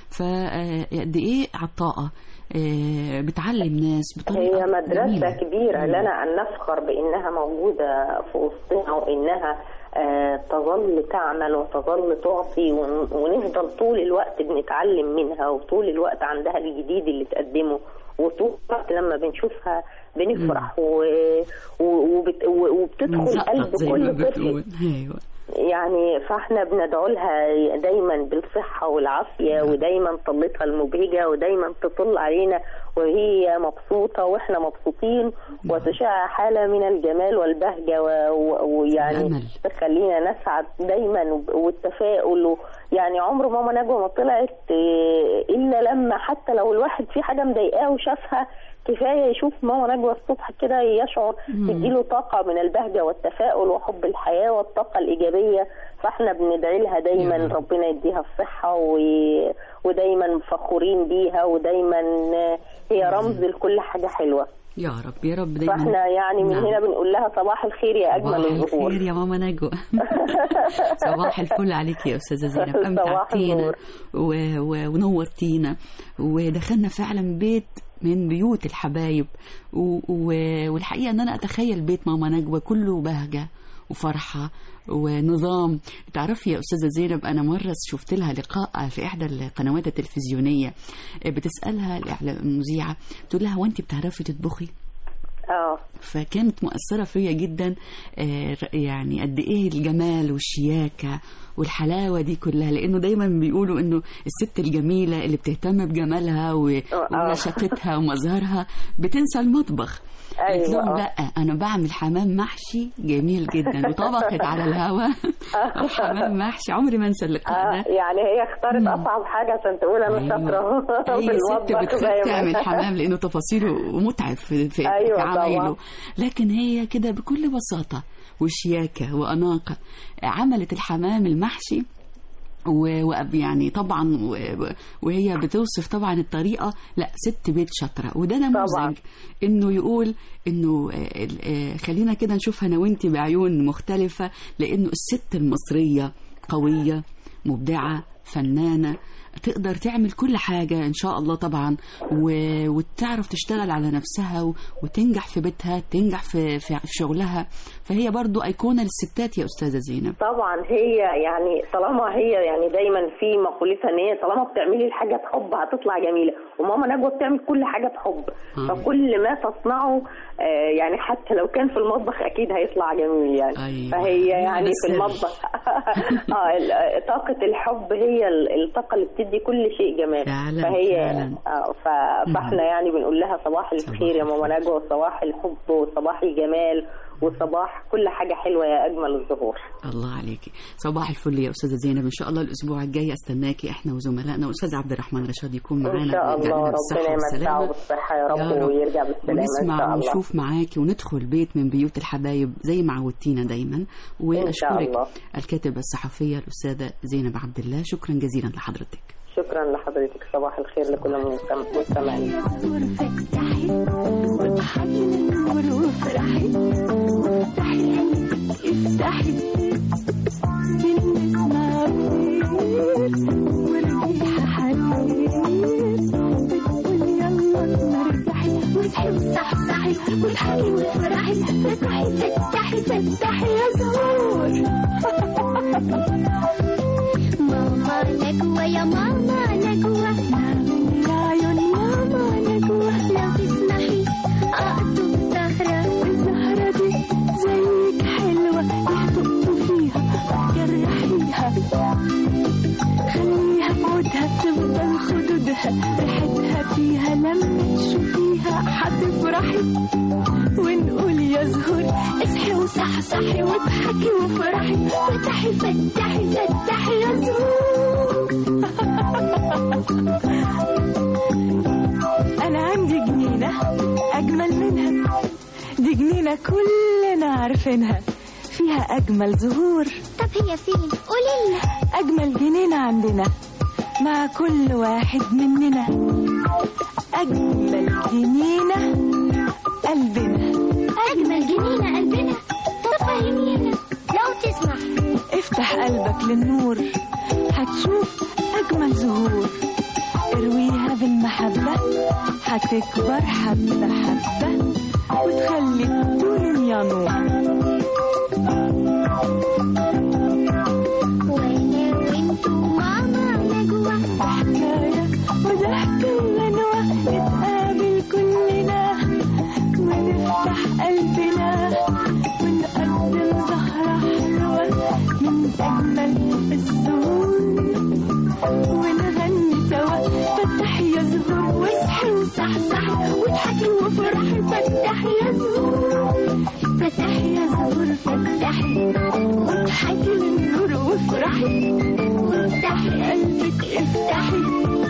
فقد ايه عطاءة آه، بتعلم ناس بطريقة هي مدرسة جميلة. كبيرة لنا أن نفخر بأنها موجودة في وسطنا وإنها آه، تظل تعمل وتظل تعطي ون- ونفضل طول الوقت بنتعلم منها وطول الوقت عندها الجديد اللي تقدمه وطول الوقت لما بنشوفها بنفرح و... و... وبت... و- وبتدخل نسقط قلب زي ما كل طفل بتقول ايوه يعني فاحنا بندعو لها دايما بالصحة والعافية ودايما طلتها المبهجة ودايما تطل علينا وهي مبسوطة واحنا مبسوطين وتشع حالة من الجمال والبهجة و- و- ويعني الأمل. تخلينا نسعد دايما وب- والتفاؤل و- يعني عمر ماما نجوى ما طلعت إيه، الا لما حتى لو الواحد في حاجة مضايقاه وشافها كفايه يشوف ماما نجوى الصبح كده يشعر تديله طاقه من البهجه والتفاؤل وحب الحياه والطاقه الايجابيه فاحنا بندعي لها دايما يا رب. ربنا يديها الصحه و... ودايما فخورين بيها ودايما هي رمز لكل حاجه حلوه يا رب يا رب دايما فاحنا يعني من نعم. هنا بنقول لها صباح الخير يا صباح اجمل الظهور الخير يا ماما نجوى صباح الفل عليك يا استاذه زينب صباح امتعتينا النور. و- و- ونورتينا ودخلنا فعلا بيت من بيوت الحبايب و- و- والحقيقه ان انا اتخيل بيت ماما نجوى كله بهجه وفرحه ونظام تعرفي يا استاذه زينب انا مره شفت لها لقاء في احدى القنوات التلفزيونيه بتسالها الإعلام- المذيعه تقول لها وانت بتعرفي تطبخي اه فكانت مؤثرة فيا جدا آه، يعني قد ايه الجمال والشياكة والحلاوة دي كلها لانه دايما بيقولوا انه الست الجميلة اللي بتهتم بجمالها و- آه. ونشاطتها ومظهرها بتنسى المطبخ قالت أيوة، لهم آه. لا انا بعمل حمام محشي جميل جدا وطبخت على الهوا حمام محشي عمري ما انسى اللقاء آه ده يعني هي اختارت اصعب حاجه عشان تقول انا شاطره اي ست بالمطبخ بتخاف زي ما- تعمل حمام لانه تفاصيله متعب في, في, أيوة في طبعاً. عمايله لكن هي كده بكل بساطه وشياكه واناقه عملت الحمام المحشي و- وأب- يعني طبعا و- وهي بتوصف طبعا الطريقه لا ست بيت شاطره وده طبعاً. نموذج انه يقول انه آه، آه، خلينا كده نشوف انا وانت بعيون مختلفه لانه الست المصريه قويه مبدعه فنانه تقدر تعمل كل حاجة إن شاء الله طبعا و... وتعرف تشتغل على نفسها و... وتنجح في بيتها تنجح في... في في شغلها فهي برضو أيقونة للستات يا أستاذة زينب طبعا هي يعني طالما هي يعني دايما في مقولتها ان هي طالما بتعملي الحاجه بحب هتطلع جميله وماما نجوى بتعمل كل حاجه بحب فكل ما تصنعه آه، يعني حتى لو كان في المطبخ اكيد هيطلع جميل يعني أيوة. فهي يعني ده في السر. المطبخ اه ال- طاقه الحب هي ال- الطاقه اللي بتدي كل شيء جمال فعلا، فهي فعلا. آه ف- فاحنا يعني بنقول لها صباح الخير يا ماما نجوى وصباح الحب وصباح الجمال وصباح كل حاجه حلوه يا اجمل الزهور الله عليكي صباح الفل يا أستاذة زينب إن شاء الله الأسبوع الجاي أستناكي إحنا وزملائنا وأستاذ عبد الرحمن رشاد يكون معانا ان شاء ويرجع الله لنا بالصحة ربنا يمتعه والسلامة. بالصحه يا يا رب رب. ويرجع بالسلامه ان شاء ونسمع الله ونشوف معاكي وندخل بيت من بيوت الحبايب زي ما عودتينا دايما واشكرك الله. الكاتبه الصحفيه الاستاذه زينب عبد الله شكرا جزيلا لحضرتك شكرا لحضرتك صباح الخير لكل المستم- المستمعين ماما نجوى يا ماما نجوى يا عيون ماما نجوى لو تسمحي أقطب زهرة الزهرة دي زيك حلوة يحطوا فيها جرحيها خليها بعودها تفضل خدودها ريحتها فيها لما تشوفيها هتفرحي ونقول يا زهور اصحي وصحصحي واضحكي وافرحي فتحي فتحي فتحي يا زهور أنا عندي جنينة أجمل منها دي جنينة كلنا عارفينها فيها أجمل زهور طب هي فين قولي لنا أجمل جنينة عندنا مع كل واحد مننا أجمل جنينة قلبنا أجمل جنينة قلبنا طب فهمينا لو تسمح افتح قلبك للنور هتشوف أجمل زهور ارويها بالمحبة هتكبر حبة حبة وتخلي الدنيا نور وانا وانتو ماما نجوى حكاية وضحك وغنوة نتقابل كلنا ونفتح قلبنا ونقدم زهرة حلوة من أجمل الزهور ونغني سوا فتحي يا زهور واصحي وصحصحي واضحكي وافرحي فتحي يا زهور فتحي يا زهور فتحي واضحكي للنور وافرحي وافتحي قلبك افتحي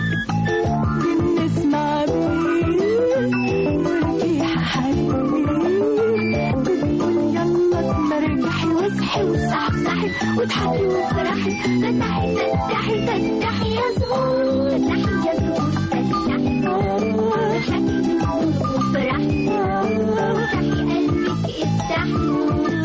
بنسمع بيه وريحة حرير بتقول يلا تمرجحي واصحي وصحصحي واضحكي وافرحي فتحي فتحي فتحي يا زهور فتحي يا زهور فتحي واضحكي وافرحي وافتحي قلبك افتحي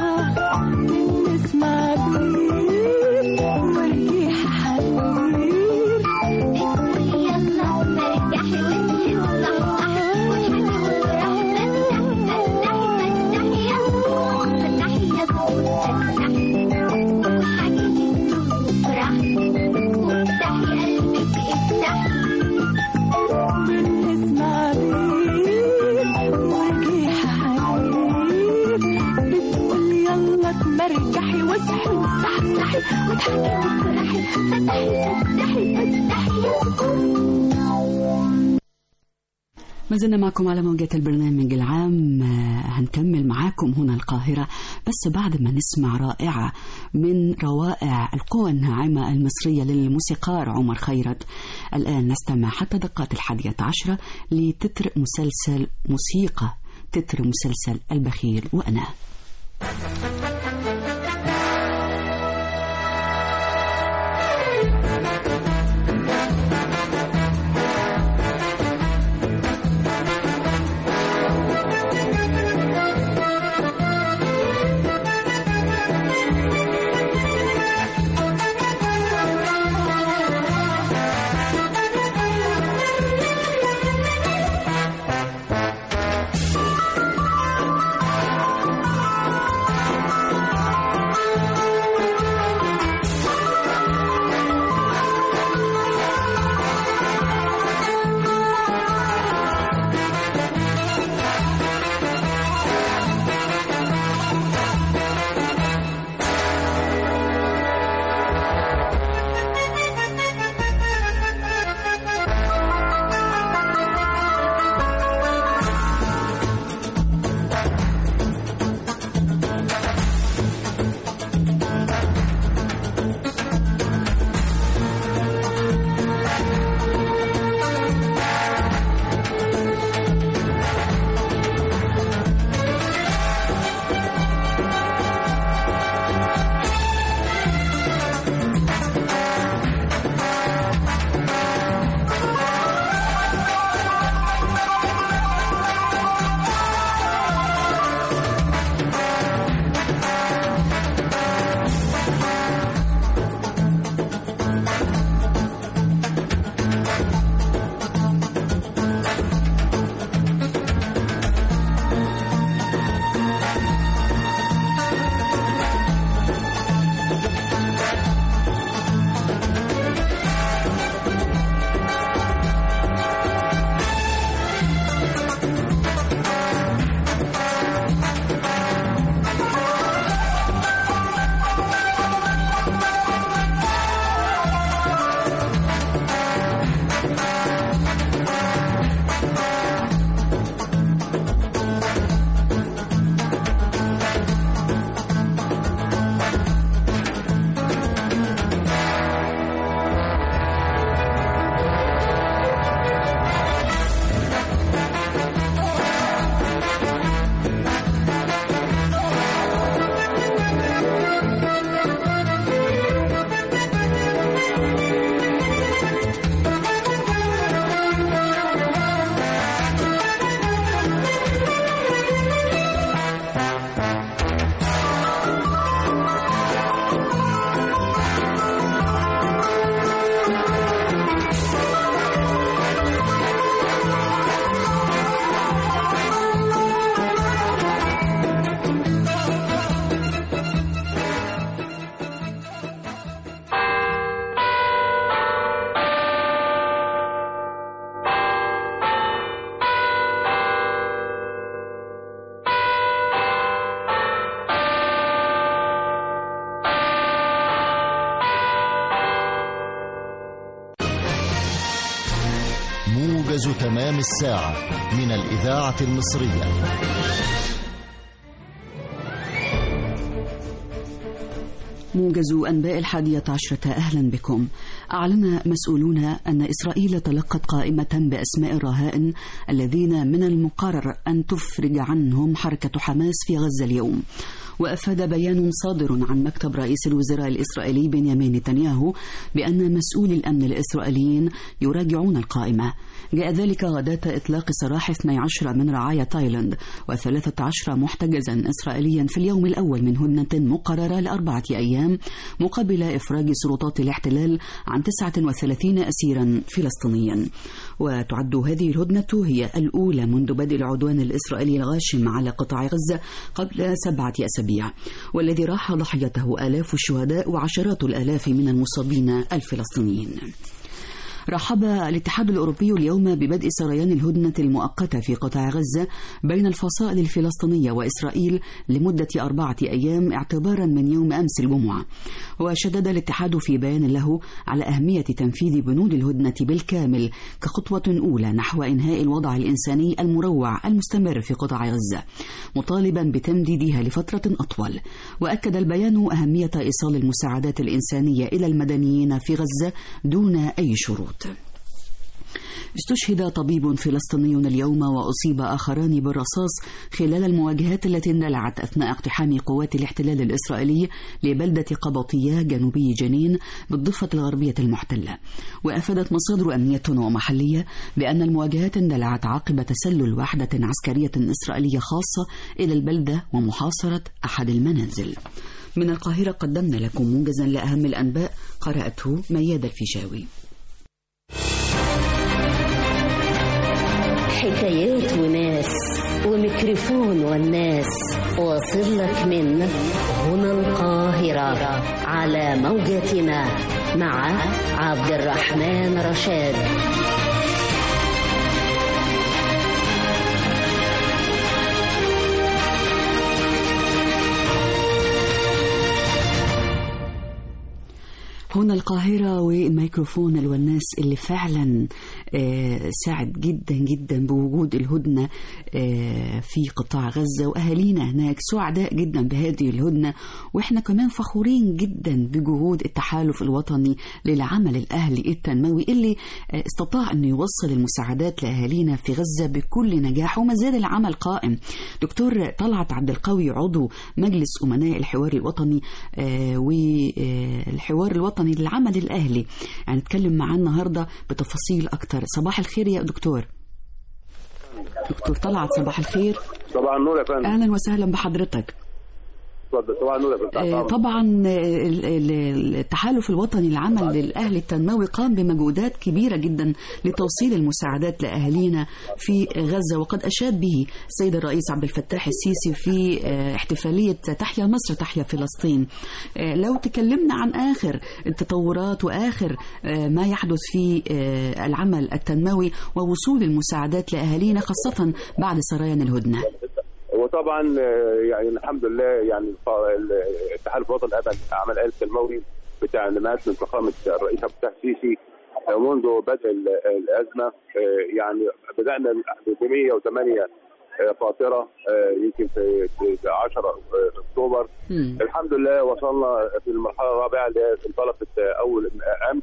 بنسمع بيه وريحة حرير بتقول يلا تمرجحي واصحي وصحصحي واضحكي وافرحي فتحي فتحي فتحي يا زهور فتحي يا زهور فتحي واضحكي وافرحي وافتحي قلبك افتحي بنسمع بيه وريحة حرير بتقول يلا تمرجحي واصحي وصحصحي واضحكي وافرحي فتحي فتحي فتحي يا زهور ما زلنا معكم على موجات البرنامج العام آه، هنكمل معاكم هنا القاهرة بس بعد ما نسمع رائعة من روائع القوى الناعمة المصرية للموسيقار عمر خيرت الآن نستمع حتى دقات الحادية عشرة لتتر مسلسل موسيقى تتر مسلسل البخيل وأنا موجز تمام الساعة من الإذاعة المصرية موجز أنباء الحادية عشرة أهلا بكم أعلن مسؤولون أن إسرائيل تلقت قائمة بأسماء الرهائن الذين من المقرر أن تفرج عنهم حركة حماس في غزة اليوم وأفاد بيان صادر عن مكتب رئيس الوزراء الإسرائيلي بنيامين نتنياهو بأن مسؤولي الأمن الإسرائيليين يراجعون القائمة جاء ذلك غداة إطلاق سراح 12 من رعايا تايلاند و13 محتجزا إسرائيليا في اليوم الأول من هدنة مقررة لأربعة أيام مقابل إفراج سلطات الاحتلال عن 39 أسيرا فلسطينيا وتعد هذه الهدنة هي الأولى منذ بدء العدوان الإسرائيلي الغاشم على قطاع غزة قبل سبعة أسابيع والذي راح ضحيته آلاف الشهداء وعشرات الآلاف من المصابين الفلسطينيين رحب الاتحاد الأوروبي اليوم ببدء سريان الهدنة المؤقتة في قطاع غزة بين الفصائل الفلسطينية وإسرائيل لمدة أربعة أيام اعتبارا من يوم أمس الجمعة وشدد الاتحاد في بيان له على أهمية تنفيذ بنود الهدنة بالكامل كخطوة أولى نحو إنهاء الوضع الإنساني المروع المستمر في قطاع غزة مطالبا بتمديدها لفترة أطول وأكد البيان أهمية إيصال المساعدات الإنسانية إلى المدنيين في غزة دون أي شروط استشهد طبيب فلسطيني اليوم وأصيب آخران بالرصاص خلال المواجهات التي اندلعت أثناء اقتحام قوات الاحتلال الإسرائيلي لبلدة قبطية جنوبي جنين بالضفة الغربية المحتلة وأفادت مصادر أمنية ومحلية بأن المواجهات اندلعت عقب تسلل وحدة عسكرية إسرائيلية خاصة إلى البلدة ومحاصرة أحد المنازل من القاهرة قدمنا لكم موجزا لأهم الأنباء قرأته مياد الفيشاوي حكايات وناس وميكروفون والناس واصل لك من هنا القاهرة على موجتنا مع عبد الرحمن رشاد هنا القاهرة والميكروفون الوناس اللي فعلا آه، ساعد جدا جدا بوجود الهدنة آه، في قطاع غزة وأهالينا هناك سعداء جدا بهذه الهدنة وإحنا كمان فخورين جدا بجهود التحالف الوطني للعمل الأهلي التنموي اللي آه، استطاع أن يوصل المساعدات لأهالينا في غزة بكل نجاح وما زال العمل قائم دكتور طلعت عبد القوي عضو مجلس أمناء الحوار الوطني والحوار الوطني الوطني للعمل الأهلي يعني نتكلم معاه النهاردة بتفاصيل أكتر صباح الخير يا دكتور دكتور طلعت صباح الخير صباح النور يا فندم أهلا وسهلا بحضرتك اتفضل صباح النور يا فندم آه، طبعا ال- ال- التحالف الوطني للعمل للأهل التنموي قام بمجهودات كبيرة جدا لتوصيل المساعدات لأهالينا في غزة وقد أشاد به السيد الرئيس عبد الفتاح السيسي في آه، احتفالية تحيا مصر تحيا فلسطين آه، لو تكلمنا عن آخر التطورات وآخر آه، ما يحدث في آه، العمل التنموي ووصول المساعدات لأهالينا خاصة بعد سريان الهدنة وطبعا آه، يعني الحمد لله يعني الف- ال- التحالف الوطني للعمل اعمال اهل التنموي بتعليمات من فخامه الرئيس عبد الفتاح السيسي آه، منذ بدء ال- الازمه آه، يعني بدانا ب 108 آه، فاطره آه، يمكن في في 10 آه، اكتوبر الحمد لله وصلنا في المرحله الرابعه اللي هي انطلقت آه، اول امس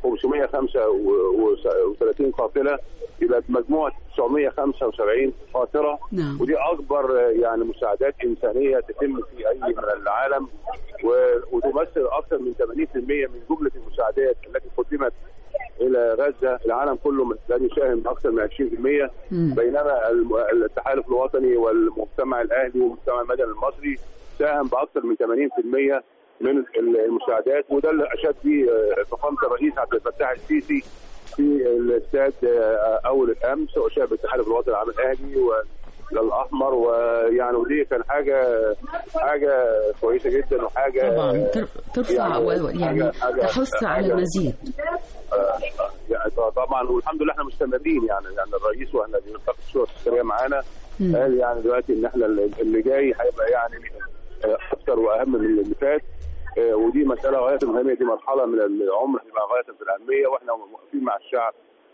535 قافله يبقى مجموعه 975 قاطره نعم. ودي اكبر آه، يعني مساعدات انسانيه تتم في اي من العالم و- وتمثل اكثر من 80% من جمله المساعدات التي قدمت الى غزه العالم كله لن يساهم باكثر من 20% مم. بينما الم- التحالف الوطني والمجتمع الاهلي والمجتمع المدني المصري ساهم باكثر من 80% من ال- المساعدات وده اللي اشاد به آه، فخامه الرئيس عبد الفتاح السيسي في الاستاد آه، اول الامس وشاب التحالف الوطني العام الاهلي والاحمر ويعني ودي كان حاجه حاجه كويسه جدا وحاجه طبعا ترف- ترفع و- و- يعني حاجة- حاجة- تحث على حاجة- المزيد آه، يعني طبعا والحمد لله احنا مستمرين يعني يعني الرئيس واحنا بنلتقي الشؤون السريه معانا مم. قال يعني دلوقتي ان احنا اللي جاي هيبقى يعني آه، اكثر واهم من اللي فات آه، ودي مساله غايه مهمه دي مرحله من العمر هتبقى غايه في الاهميه واحنا واقفين مع الشعب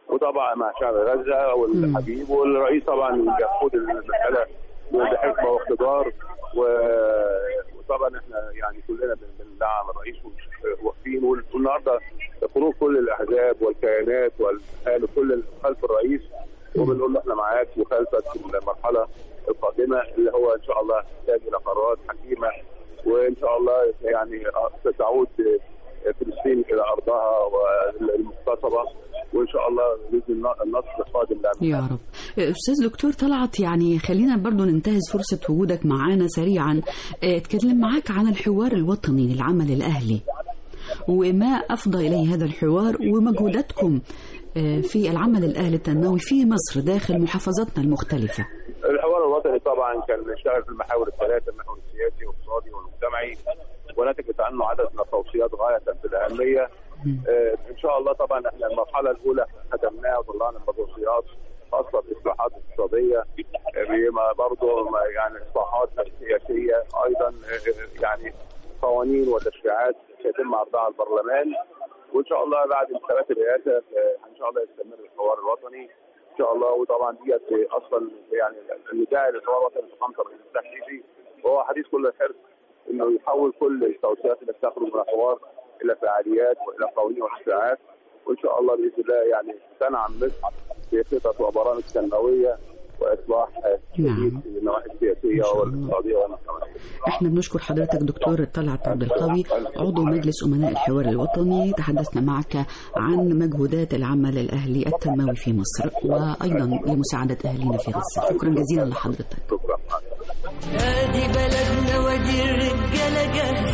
وطبعا مع شعب غزه والحبيب والرئيس طبعا بيقود المساله بحكمه واقتدار و- وطبعا احنا يعني كلنا بن- بندعم الرئيس واقفين وال- والنهارده خروج كل الاحزاب والكيانات والاهالي كل خلف الرئيس وبنقول له احنا معاك وخلفك في المرحله القادمه اللي هو ان شاء الله يحتاج الى قرارات حكيمه وان شاء الله يعني ستعود فلسطين الى ارضها والمغتصبه وان شاء الله باذن الله النصر القادم لها يا رب استاذ دكتور طلعت يعني خلينا برضو ننتهز فرصه وجودك معانا سريعا آه، اتكلم معاك عن الحوار الوطني للعمل الاهلي وما افضى اليه هذا الحوار ومجهوداتكم آه، في العمل الاهلي التنموي في مصر داخل محافظاتنا المختلفه الحوار الوطني طبعا كان بيشتغل في المحاور الثلاثه المحور السياسي والاقتصادي والمجتمعي ونتجت عنه عدد من التوصيات غايه في الاهميه آه، ان شاء الله طبعا احنا المرحله الاولى ختمناها وطلعنا بتوصيات خاصه باصلاحات اقتصاديه آه، بما برضه ما- يعني اصلاحات سياسيه ايضا آه، يعني قوانين وتشريعات سيتم عرضها على البرلمان وان شاء الله بعد انتخابات الرئاسه آه، ان شاء الله يستمر الحوار الوطني ان شاء الله وطبعا ديت اصلا يعني النداء للحوار الوطني في خمسه رئيس التحريري وهو حديث كل الحرص انه يحول كل التوصيات اللي بتخرج من الحوار الى فعاليات والى قوانين وتشريعات وان شاء الله باذن الله يعني تنعم مصر بخطط وبرامج تنمويه واصلاح آه، شديد في النواحي السياسيه والاقتصاديه والمجتمعيه. احنا بنشكر حضرتك دكتور طلعت عبد القوي عضو مجلس امناء الحوار الوطني تحدثنا معك عن مجهودات العمل الاهلي التنموي في مصر وايضا لمساعده اهالينا في غزه شكرا جزيلا لحضرتك ادي بلدنا وادي الرجاله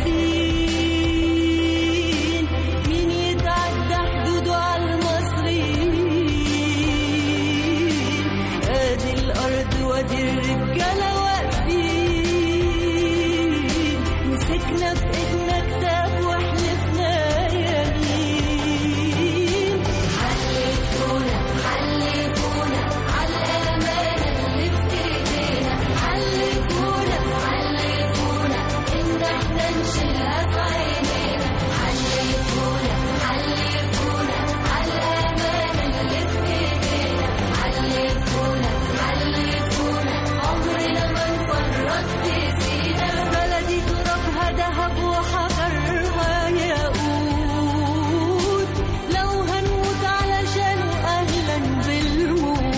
جاهزين مين يتعدى حدوده على المصريين ادي الارض وادي الرجاله واقفين مسكنا في ايدنا كتاب وحلفنا يمين حلفونا حلفونا على الامانه اللي في ايدينا حلفونا حلفونا ان احنا نشيلها في عينينا حلفونا حلفونا على الامانه اللي في ايدينا حلفونا حلفونا عمرنا ما نفرط في سينا بلدي ترابها دهب وحجرها ياقوت لو هنموت علشانه اهلا بالموت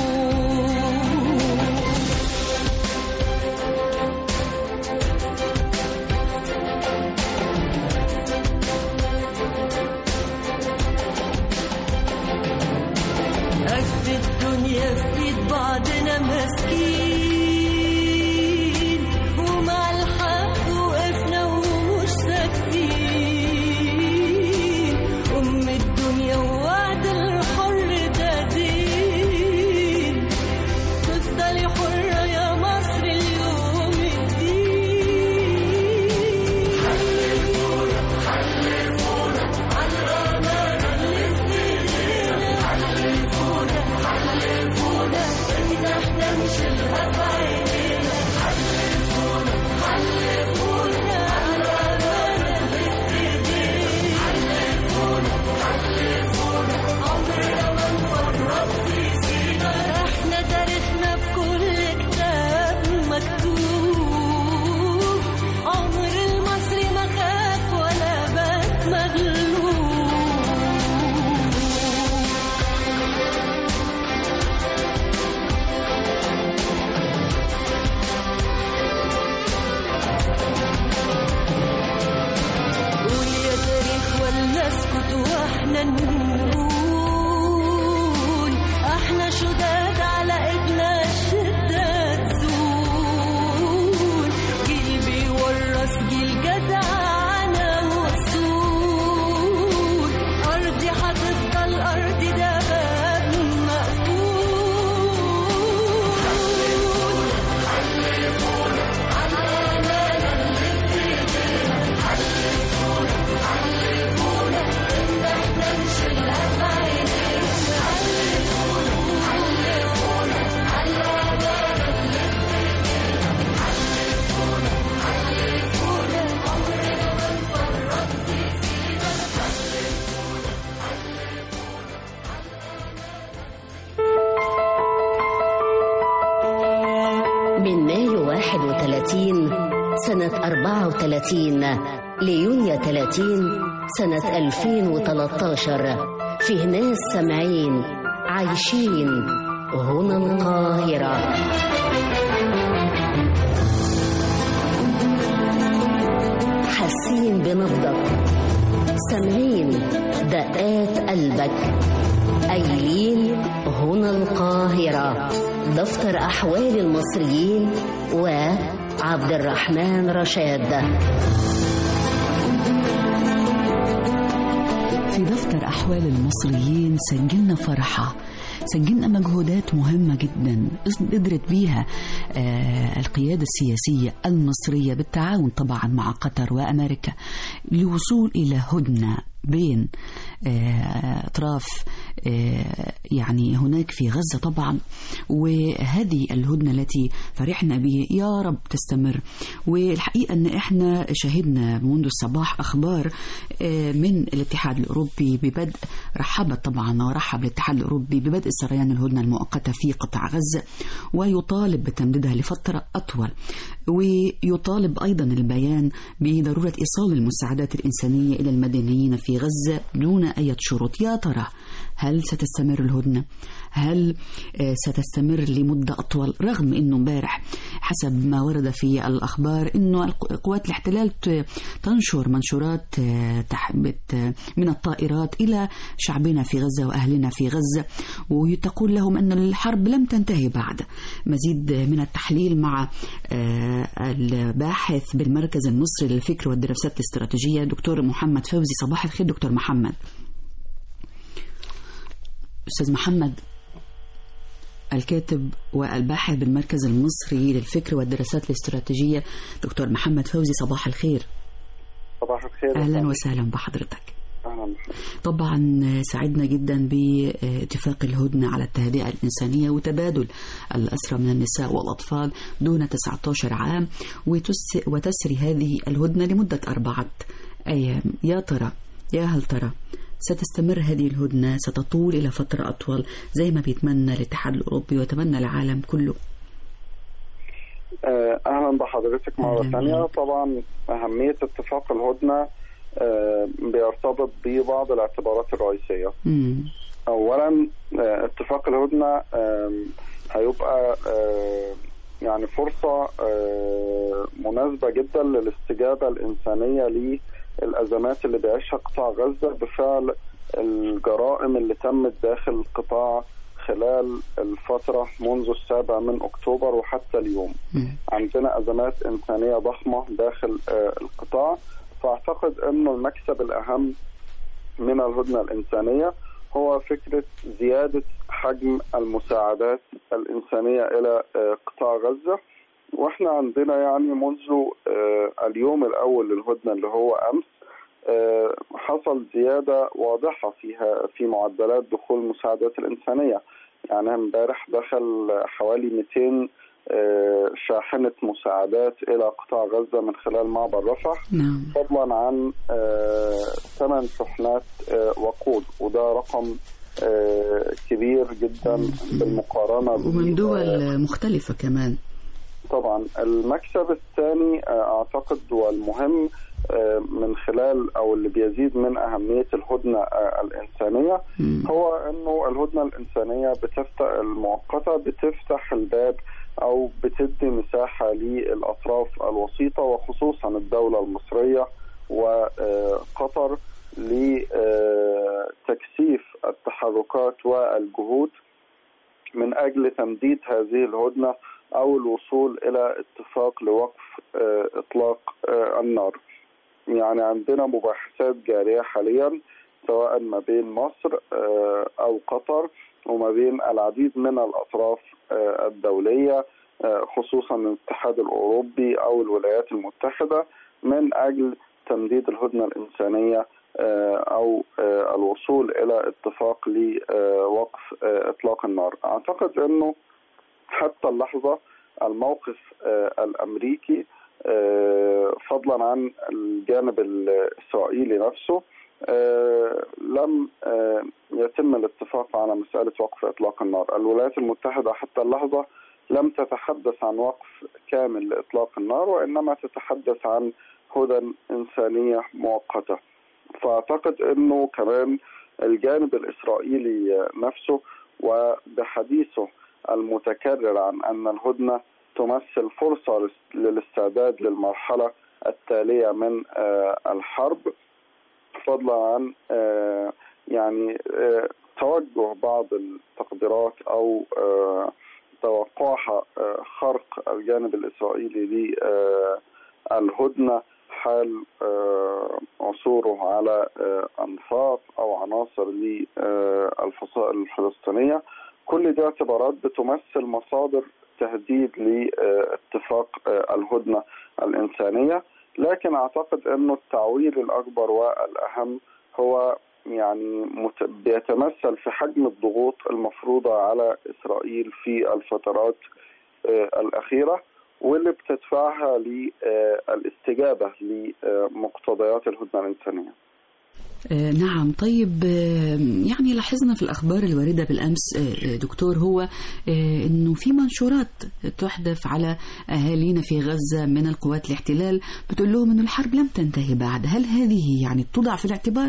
قد الدنيا في ايد بعضنا ماسكين ومع الحق وقفنا ومش ساكتين ام الدنيا ووعد الحر ده دين تفضلي حرة يا مصر اليوم الدين حلفونا حلفونا على الأمانة اللي في إيدينا حلفونا حلفونا إن إحنا نشيلها في عينينا حلفونا حلفونا على الأمانة اللي في إيدينا حلفونا حلفونا عمرنا ما نفرط في سينا إحنا تاريخنا في كل كتاب مكتوب عمر المصري ما خاف ولا بات مغلوب قول يا تاريخ ولا اسكت واحنا نقول احنا شداد على ايدنا الشدة تزول جيل بيورث جيل جدعانة وصول ارضي هتفضل ارضي ده باب مقفول حلفونا على الامانة اللي في ايدينا حلفونا حلفونا ان احنا نشيلها 34 ليونيو 30 سنة 2013 فيه ناس سامعين عايشين هنا القاهرة حاسين بنبضك سامعين دقات قلبك قايلين هنا القاهرة دفتر أحوال المصريين وعبد الرحمن رشاد في دفتر أحوال المصريين سجلنا فرحة سجلنا مجهودات مهمة جدا قدرت بيها آه، القيادة السياسية المصرية بالتعاون طبعا مع قطر وأمريكا للوصول إلى هدنة بين آه، أطراف آه، يعني هناك في غزة طبعا وهذه الهدنة التي فرحنا به يا رب تستمر والحقيقة أن إحنا شهدنا منذ الصباح أخبار آه، من الاتحاد الأوروبي ببدء رحبت طبعا ورحب الاتحاد الأوروبي ببدء سريان الهدنة المؤقتة في قطاع غزة ويطالب بتمديدها لفترة أطول ويطالب أيضا البيان بضرورة إيصال المساعدات الإنسانية إلى المدنيين في غزة دون أي شروط يا ترى هل ستستمر الهدنة؟ هل آه، ستستمر لمدة أطول رغم أنه امبارح حسب ما ورد في الأخبار أنه الق- قوات الاحتلال ت- تنشر منشورات آه، تح- بت- من الطائرات إلى شعبنا في غزة وأهلنا في غزة وتقول لهم أن الحرب لم تنتهي بعد مزيد من التحليل مع آه، الباحث بالمركز المصري للفكر والدراسات الاستراتيجية دكتور محمد فوزي صباح الخير دكتور محمد أستاذ محمد الكاتب والباحث بالمركز المصري للفكر والدراسات الاستراتيجية دكتور محمد فوزي صباح الخير صباح الخير أهلا وسهلا بحضرتك أهلا طبعا سعدنا جدا باتفاق الهدنة على التهدئة الإنسانية وتبادل الأسرى من النساء والأطفال دون 19 عام وتس- وتسري هذه الهدنة لمدة أربعة أيام يا ترى يا هل ترى ستستمر هذه الهدنة ستطول إلى فترة أطول زي ما بيتمنى الاتحاد الأوروبي ويتمنى العالم كله آه، أهلا بحضرتك مرة ثانية طبعا أهمية اتفاق الهدنة آه، بيرتبط ببعض الاعتبارات الرئيسية مم. أولا آه، اتفاق الهدنة آم، هيبقى آه، يعني فرصة آه، مناسبة جدا للاستجابة الإنسانية للأزمات اللي بيعيشها قطاع غزة بفعل الجرائم اللي تمت داخل القطاع خلال الفترة منذ السابع من أكتوبر وحتى اليوم عندنا أزمات إنسانية ضخمة داخل آه، القطاع فأعتقد أنه المكسب الأهم من الهدنة الإنسانية هو فكرة زيادة حجم المساعدات الإنسانية إلى آه، قطاع غزة واحنا عندنا يعني منذ آه، اليوم الأول للهدنة اللي هو أمس آه، حصل زيادة واضحة فيها في معدلات دخول المساعدات الإنسانية يعني امبارح دخل حوالي 200 آه، شاحنة مساعدات إلى قطاع غزة من خلال معبر رفح نعم فضلا عن آه، ثمان شحنات آه، وقود وده رقم آه، كبير جدا بالمقارنة ومن دول مختلفة كمان طبعا المكسب الثاني آه، اعتقد والمهم آه، من خلال او اللي بيزيد من اهميه الهدنه آه، الانسانيه هو انه الهدنه الانسانيه بتفتح المؤقته بتفتح الباب او بتدي مساحه للاطراف الوسيطه وخصوصا الدوله المصريه وقطر لتكثيف التحركات والجهود من اجل تمديد هذه الهدنه او الوصول الى اتفاق لوقف آه، اطلاق آه، النار. يعني عندنا مباحثات جاريه حاليا سواء ما بين مصر آه، او قطر وما بين العديد من الاطراف آه، الدوليه آه، خصوصا الاتحاد الاوروبي او الولايات المتحده من اجل تمديد الهدنه الانسانيه آه، او آه، الوصول الى اتفاق لوقف آه، اطلاق النار. اعتقد انه حتى اللحظه الموقف آه، الامريكي آه، فضلا عن الجانب الاسرائيلي نفسه آه، لم آه، يتم الاتفاق على مساله وقف اطلاق النار، الولايات المتحده حتى اللحظه لم تتحدث عن وقف كامل لإطلاق النار وإنما تتحدث عن هدى إنسانية مؤقتة فأعتقد أنه كمان الجانب الإسرائيلي نفسه وبحديثه المتكرر عن أن الهدنة تمثل فرصة للاستعداد للمرحلة التالية من آه، الحرب فضلا عن آه، يعني آه، توجه بعض التقديرات أو آه، توقعها آه، خرق الجانب الإسرائيلي للهدنة حال آه، عثوره على آه، أنفاق أو عناصر للفصائل الفلسطينية كل دي اعتبارات بتمثل مصادر تهديد لاتفاق آه، الهدنة الإنسانية لكن أعتقد أنه التعويل الأكبر والأهم هو يعني مت- بيتمثل في حجم الضغوط المفروضة على إسرائيل في الفترات آه، الأخيرة واللي بتدفعها للاستجابة لمقتضيات الهدنة الإنسانية آه، نعم طيب آه، يعني لاحظنا في الأخبار الواردة بالأمس آه، آه، دكتور هو آه، أنه في منشورات تحدث على أهالينا في غزة من القوات الاحتلال بتقول لهم أن الحرب لم تنتهي بعد هل هذه يعني توضع في الاعتبار؟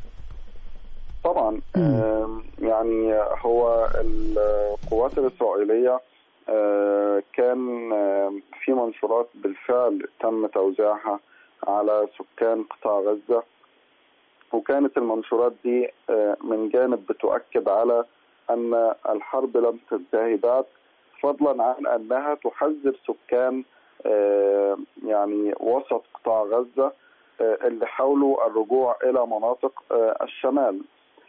طبعا آم، يعني هو القوات الإسرائيلية آه، كان آم، في منشورات بالفعل تم توزيعها على سكان قطاع غزة وكانت المنشورات دي آه، من جانب بتؤكد على أن الحرب لم تنتهي بعد فضلا عن أنها تحذر سكان آه، يعني وسط قطاع غزة آه، اللي حاولوا الرجوع إلى مناطق آه، الشمال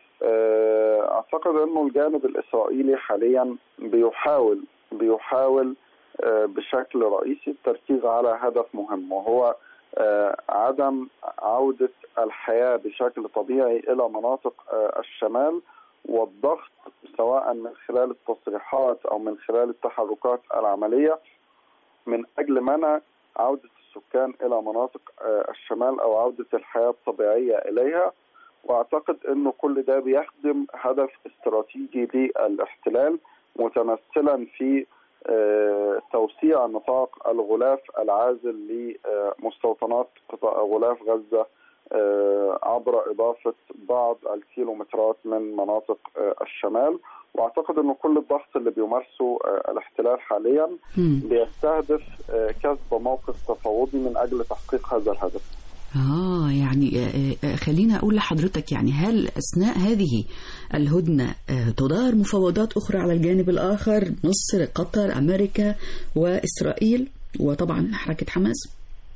آه، اعتقد انه الجانب الاسرائيلي حاليا بيحاول بيحاول آه، بشكل رئيسي التركيز على هدف مهم وهو آه، عدم عودة الحياة بشكل طبيعي إلى مناطق آه، الشمال والضغط سواء من خلال التصريحات أو من خلال التحركات العملية من أجل منع عودة السكان إلى مناطق آه، الشمال أو عودة الحياة الطبيعية إليها واعتقد انه كل ده بيخدم هدف استراتيجي للاحتلال متمثلا في آه، توسيع نطاق الغلاف العازل لمستوطنات قطاع غلاف غزه آه، عبر اضافه بعض الكيلومترات من مناطق آه، الشمال واعتقد انه كل الضغط اللي بيمارسه آه، الاحتلال حاليا بيستهدف آه، كسب موقف تفاوضي من اجل تحقيق هذا الهدف آه يعني آه، آه، خلينا أقول لحضرتك يعني هل أثناء هذه الهدنة آه، تدار مفاوضات أخرى على الجانب الآخر مصر قطر أمريكا وإسرائيل وطبعا حركة حماس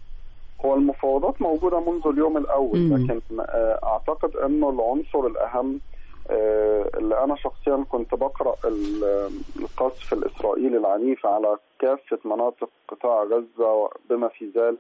هو المفاوضات موجودة منذ اليوم الأول مم. لكن آه، أعتقد أنه العنصر الأهم آه، اللي أنا شخصيا كنت بقرأ ال- القصف الإسرائيلي العنيف على كافة مناطق قطاع غزة بما في ذلك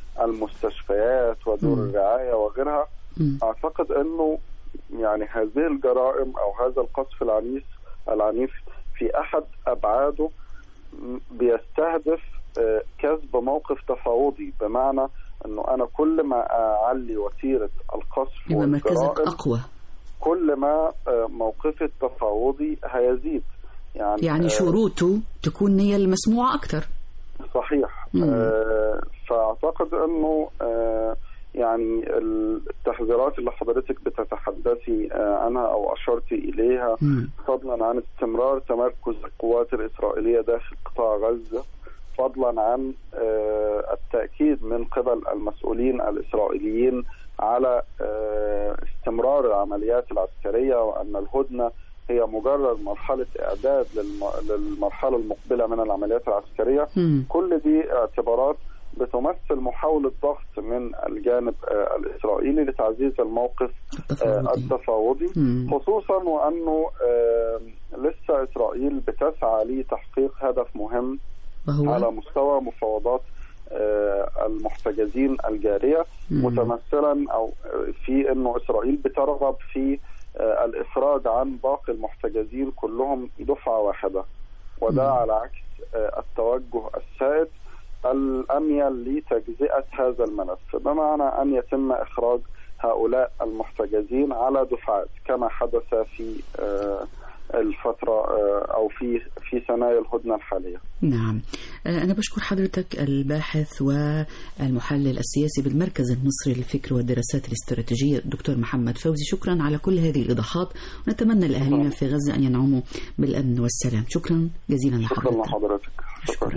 المستشفيات ودور مم. الرعاية وغيرها مم. أعتقد أنه يعني هذه الجرائم أو هذا القصف العنيف العنيف في أحد أبعاده م- بيستهدف آه، كسب موقف تفاوضي بمعنى انه انا كل ما اعلي وتيره القصف يبقى مركزك والجرائم أقوى كل ما آه، موقفي التفاوضي هيزيد يعني يعني آه، شروطه تكون هي المسموعة أكثر صحيح مم. آه فاعتقد انه آه يعني التحذيرات اللي حضرتك بتتحدثي آه عنها او اشرتي اليها مم. فضلا عن استمرار تمركز القوات الاسرائيليه داخل قطاع غزه فضلا عن آه التاكيد من قبل المسؤولين الاسرائيليين على آه استمرار العمليات العسكريه وان الهدنه هي مجرد مرحله اعداد للم- للمرحله المقبله من العمليات العسكريه مم. كل دي اعتبارات بتمثل محاولة ضغط من الجانب آه، الإسرائيلي لتعزيز الموقف آه، التفاوضي مم. خصوصا وأنه آه، لسه إسرائيل بتسعى لتحقيق هدف مهم وهو على مستوى مفاوضات آه، المحتجزين الجارية مم. متمثلا أو آه، في أنه إسرائيل بترغب في آه، الإفراج عن باقي المحتجزين كلهم دفعة واحدة وده على عكس آه، التوجه السائد الأميل لتجزئة هذا الملف بمعنى أن يتم إخراج هؤلاء المحتجزين على دفعات كما حدث في آه، الفترة آه، أو في في ثنايا الهدنة الحالية نعم آه، أنا بشكر حضرتك الباحث والمحلل السياسي بالمركز المصري للفكر والدراسات الاستراتيجية الدكتور محمد فوزي شكرا على كل هذه الإيضاحات ونتمنى لأهالينا في غزة أن ينعموا بالأمن والسلام شكرا جزيلا شكرا لحضرتك لحضرتك شكرا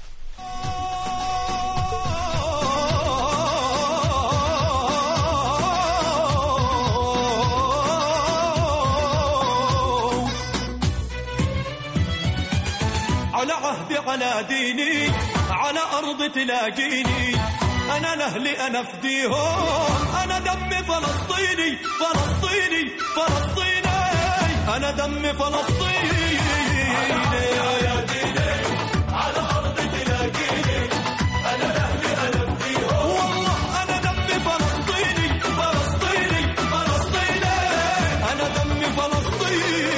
على عهدي على ديني على أرض تلاقيني أنا لأهلي أنا فديهم أنا دمي فلسطيني فلسطيني فلسطيني أنا دمي فلسطيني على ديني على أرض تلاقيني أنا لأهلي أنا فديهم والله أنا دمي فلسطيني فلسطيني فلسطيني أنا دمي فلسطيني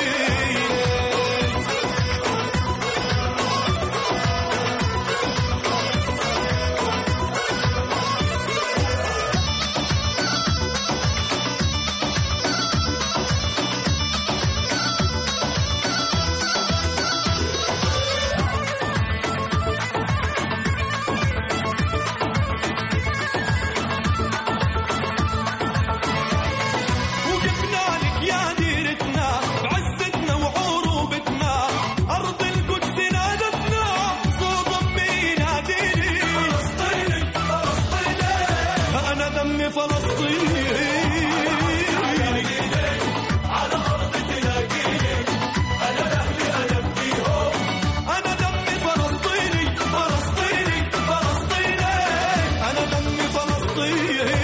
وقفنا لك يا ديرتنا بعزتنا وعروبتنا أرض القدس نادتنا صوت أمي يناديني فلسطيني فلسطيني أنا دمي فلسطيني على أرض تلاقيني أنا أهلي أنا فيهم أنا دمي فلسطيني فلسطيني فلسطيني أنا دمي فلسطيني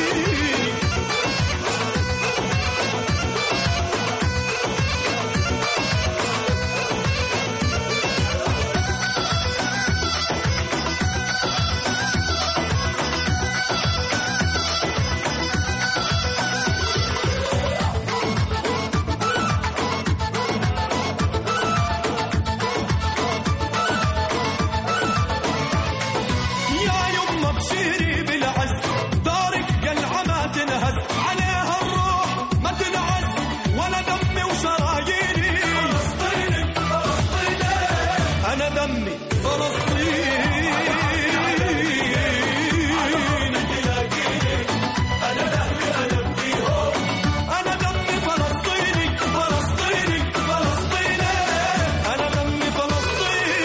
يا يما بشيري بالعز دارك قلعة ما تنهز عليها الروح ما تنعس ولا دمي وشراييني فلسطيني فلسطيني أنا دمي فلسطيني أنا أهلي أنا فيهم أنا دمي فلسطيني فلسطيني فلسطيني أنا دمي فلسطيني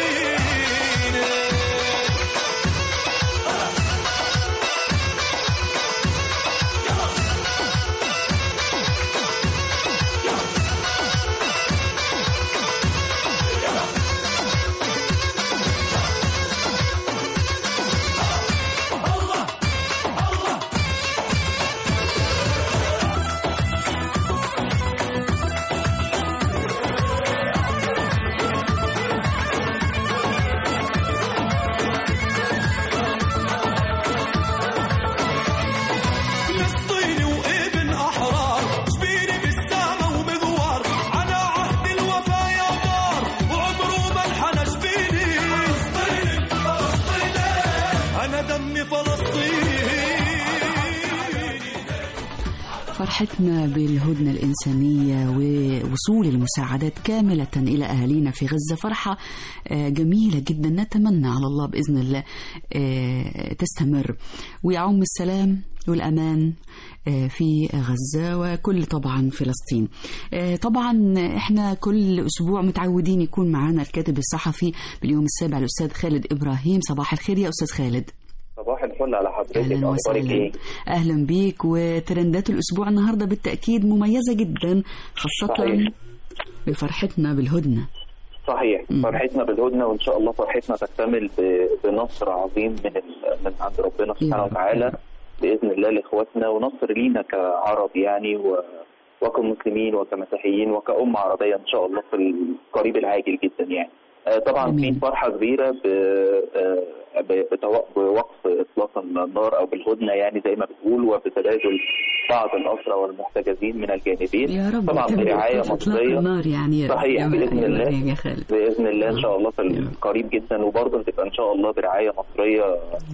فلسطيني وابن احرار جبيني بالسامة ومغوار على عهد الوفا يا دار وعمره ما انحنى جبيني فلسطيني فلسطيني انا دمي فلسطيني فرحتنا بالهدنة الإنسانية ووصول المساعدات كاملة إلى أهالينا في غزة فرحة آه، جميلة جدا نتمنى على الله بإذن الله آه، تستمر ويعم السلام والأمان آه، في غزة وكل طبعا فلسطين آه، طبعا احنا كل أسبوع متعودين يكون معنا الكاتب الصحفي باليوم السابع الأستاذ خالد إبراهيم صباح الخير يا أستاذ خالد صباح الفل على حضرتك اهلا اخبارك وسهلا ايه اهلا بيك وترندات الاسبوع النهارده بالتاكيد مميزه جدا خاصه صحيح. بفرحتنا بالهدنه صحيح فرحتنا بالهدنه وان شاء الله فرحتنا تكتمل ب- بنصر عظيم من ال... من عند ربنا سبحانه وتعالى باذن الله لاخواتنا ونصر لينا كعرب يعني و... وكمسلمين وكمسيحيين وكأمة عربية إن شاء الله في القريب العاجل جدا يعني آه، طبعا في فرحه كبيره ب- آه، ب- بتو- بوقف اطلاق النار او بالهدنه يعني زي ما بتقول وبتبادل بعض الاسرى والمحتجزين من الجانبين يا رب طبعا كان برعايه إطلاق مصريه النار يعني يا- صحيح يا- باذن يا الله مريم يا خالد باذن الله ان شاء الله في القريب جدا وبرضه هتبقى ان شاء الله برعايه مصريه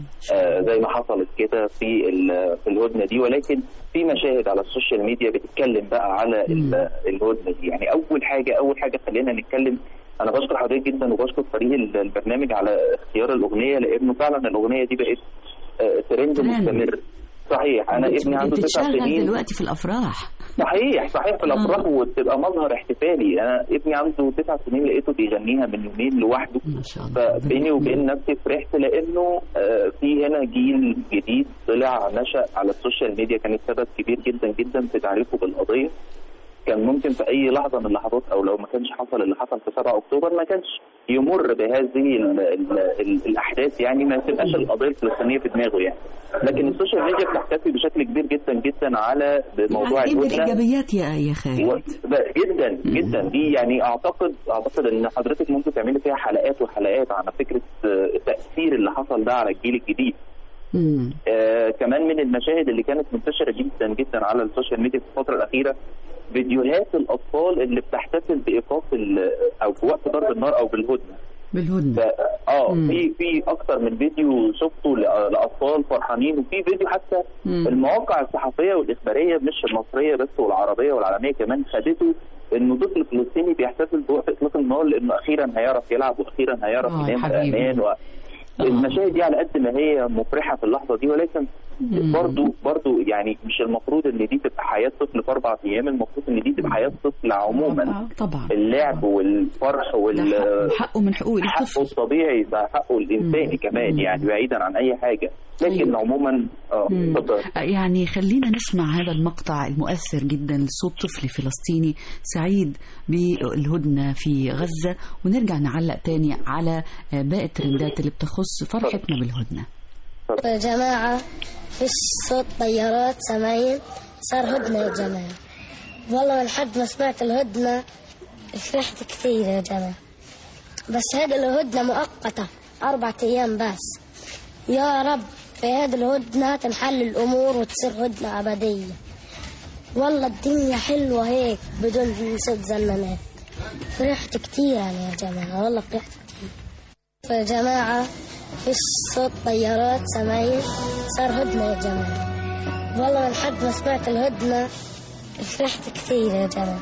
آه، زي ما حصلت كده في ال- في الهدنه دي ولكن في مشاهد على السوشيال ميديا بتتكلم بقى على ال- الهدنه دي يعني اول حاجه اول حاجه خلينا نتكلم انا بشكر حضرتك جدا وبشكر فريق ال- البرنامج على اختيار الاغنيه لانه فعلا الاغنيه دي بقت آه، ترند ترند. مستمر صحيح انا ابني عنده تسع بتتشغل سنين دلوقتي في الافراح صحيح صحيح في الافراح وبتبقى مظهر احتفالي انا ابني عنده تسع سنين لقيته بيغنيها من يومين لوحده فبيني وبين نفسي فرحت لانه آه، في هنا جيل جديد طلع نشا على السوشيال ميديا كانت سبب كبير جدا جدا في تعريفه بالقضيه كان ممكن في اي لحظه من اللحظات او لو ما كانش حصل اللي حصل في 7 اكتوبر ما كانش يمر بهذه ال ال ال الاحداث يعني ما تبقاش القضيه الفلسطينيه في دماغه يعني لكن السوشيال ميديا بتحتفي بشكل كبير جدا جدا على موضوع يعني ايه من الهدنه الايجابيات يا يا خالد و- ب- جدا جدا دي يعني اعتقد اعتقد ان حضرتك ممكن تعملي فيها حلقات وحلقات على فكره آه، التاثير اللي حصل ده على الجيل الجديد مم. آه كمان من المشاهد اللي كانت منتشره جدا جدا على السوشيال ميديا في الفتره الاخيره فيديوهات الاطفال اللي بتحتفل بايقاف ال- او بوقت ضرب النار او بالهدنه بالهدنه ف- اه في في اكتر من فيديو شفته ل- لاطفال فرحانين وفي فيديو حتى مم. المواقع الصحفيه والاخباريه مش المصريه بس والعربيه والعالميه كمان خدته انه طفل فلسطيني بيحتفل بوقف اطلاق النار لانه اخيرا هيعرف يلعب واخيرا هيعرف آه، يا ينام حبيبي. بامان و... المشاهد دي على قد ما هي مفرحه في اللحظه دي ولكن برضو برضو يعني مش المفروض ان دي تبقى حياه طفل في اربع ايام المفروض ان دي تبقى حياه طفل عموما طبعا اللعب والفرح وال ده حقه من حقوق حقه الطبيعي ده حقه الانساني كمان يعني بعيدا عن اي حاجه لكن عموما اه مم. اتفضل يعني خلينا نسمع هذا المقطع المؤثر جدا لصوت طفل فلسطيني سعيد بالهدنة في غزة ونرجع نعلق تاني على باقي الترندات اللي بتخص فرحتنا بالهدنة يا جماعة فيش صوت طيارات سماين صار هدنة يا جماعة والله من حد ما سمعت الهدنة فرحت كثير يا جماعة بس هذه الهدنة مؤقتة أربعة أيام بس يا رب في هذه الهدنة تنحل الأمور وتصير هدنة أبدية والله الدنيا حلوة هيك بدون صوت زنانات فرحت كثير يعني يا جماعة والله فرحت كثير يا جماعة فيش صوت طيارات سماين صار هدنة يا جماعة والله من حد ما سمعت الهدنة فرحت كثير يا جماعة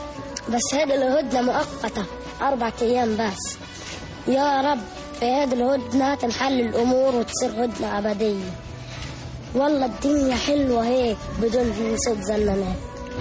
بس هذه الهدنة مؤقتة أربعة أيام بس يا رب في هذه الهدنة تنحل الأمور وتصير هدنة أبدية والله الدنيا حلوة هيك بدون صوت زنانات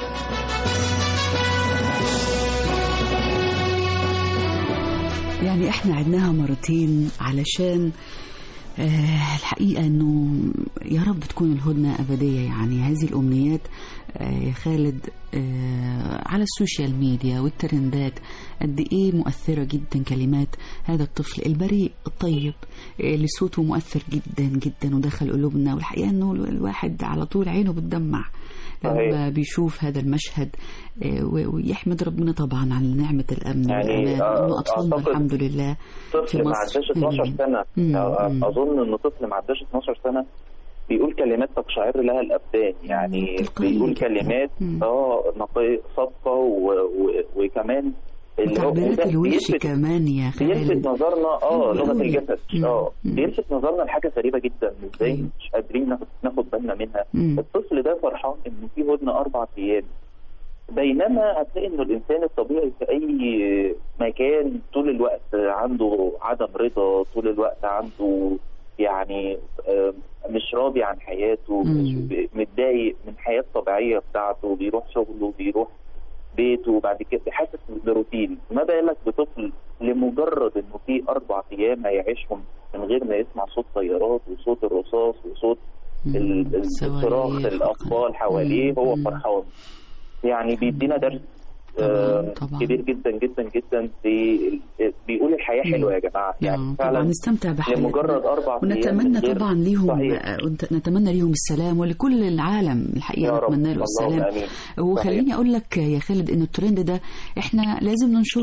يعني احنا عدناها مرتين علشان آه الحقيقة انه يا رب تكون الهدنة ابدية يعني هذه الامنيات آه يا خالد آه على السوشيال ميديا والترندات قد ايه مؤثرة جدا كلمات هذا الطفل البريء الطيب آه اللي صوته مؤثر جدا جدا ودخل قلوبنا والحقيقة انه الواحد على طول عينه بتدمع لما بيشوف هذا المشهد آه و- ويحمد ربنا طبعا على نعمة الامن يعني، والامان آه، انه اطفالنا أعتقد الحمد لله في طفل ما مصر عداش 12 آمنين. سنه مم. أو- مم. اظن ان طفل ما عداش 12 سنه بيقول كلمات تقشعر لها الابدان يعني بيقول كلمات اه نقي صادقه و... و... وكمان اللي هو وتعبيرات وده الوش بيلفت- كمان يا بيلفت خالد نظرنا اه مم. لغه أوي. الجسد اه بيلفت نظرنا لحاجه غريبه جدا ازاي مش قادرين ناخد ناخد بالنا منها مم. الطفل ده فرحان انه في هدنه اربع ايام بينما هتلاقي انه الانسان الطبيعي في اي مكان طول الوقت عنده عدم رضا طول الوقت عنده يعني آه، مش راضي عن حياته مش ب- متضايق من الحياه الطبيعيه بتاعته بيروح شغله بيروح بيته وبعد كده حاسس بروتين ما بالك بطفل لمجرد انه في اربع ايام هيعيشهم من غير ما يسمع صوت طيارات وصوت الرصاص وصوت ال- ال- صراخ الاطفال حواليه هو فرحان يعني بيدينا درس آه، كبير جدا جدا جدا في بيقول الحياه حلوه يا جماعه يعني طبعا فعلا نستمتع بحياتنا لمجرد اربع أيام من ونتمنى غير- طبعا ليهم صحيح. آه، ونت- نتمنى ليهم السلام ولكل العالم الحقيقه يا رب. نتمنى له اللهم السلام آمين. وخليني صحيح. اقول لك يا خالد ان الترند ده احنا لازم ننشره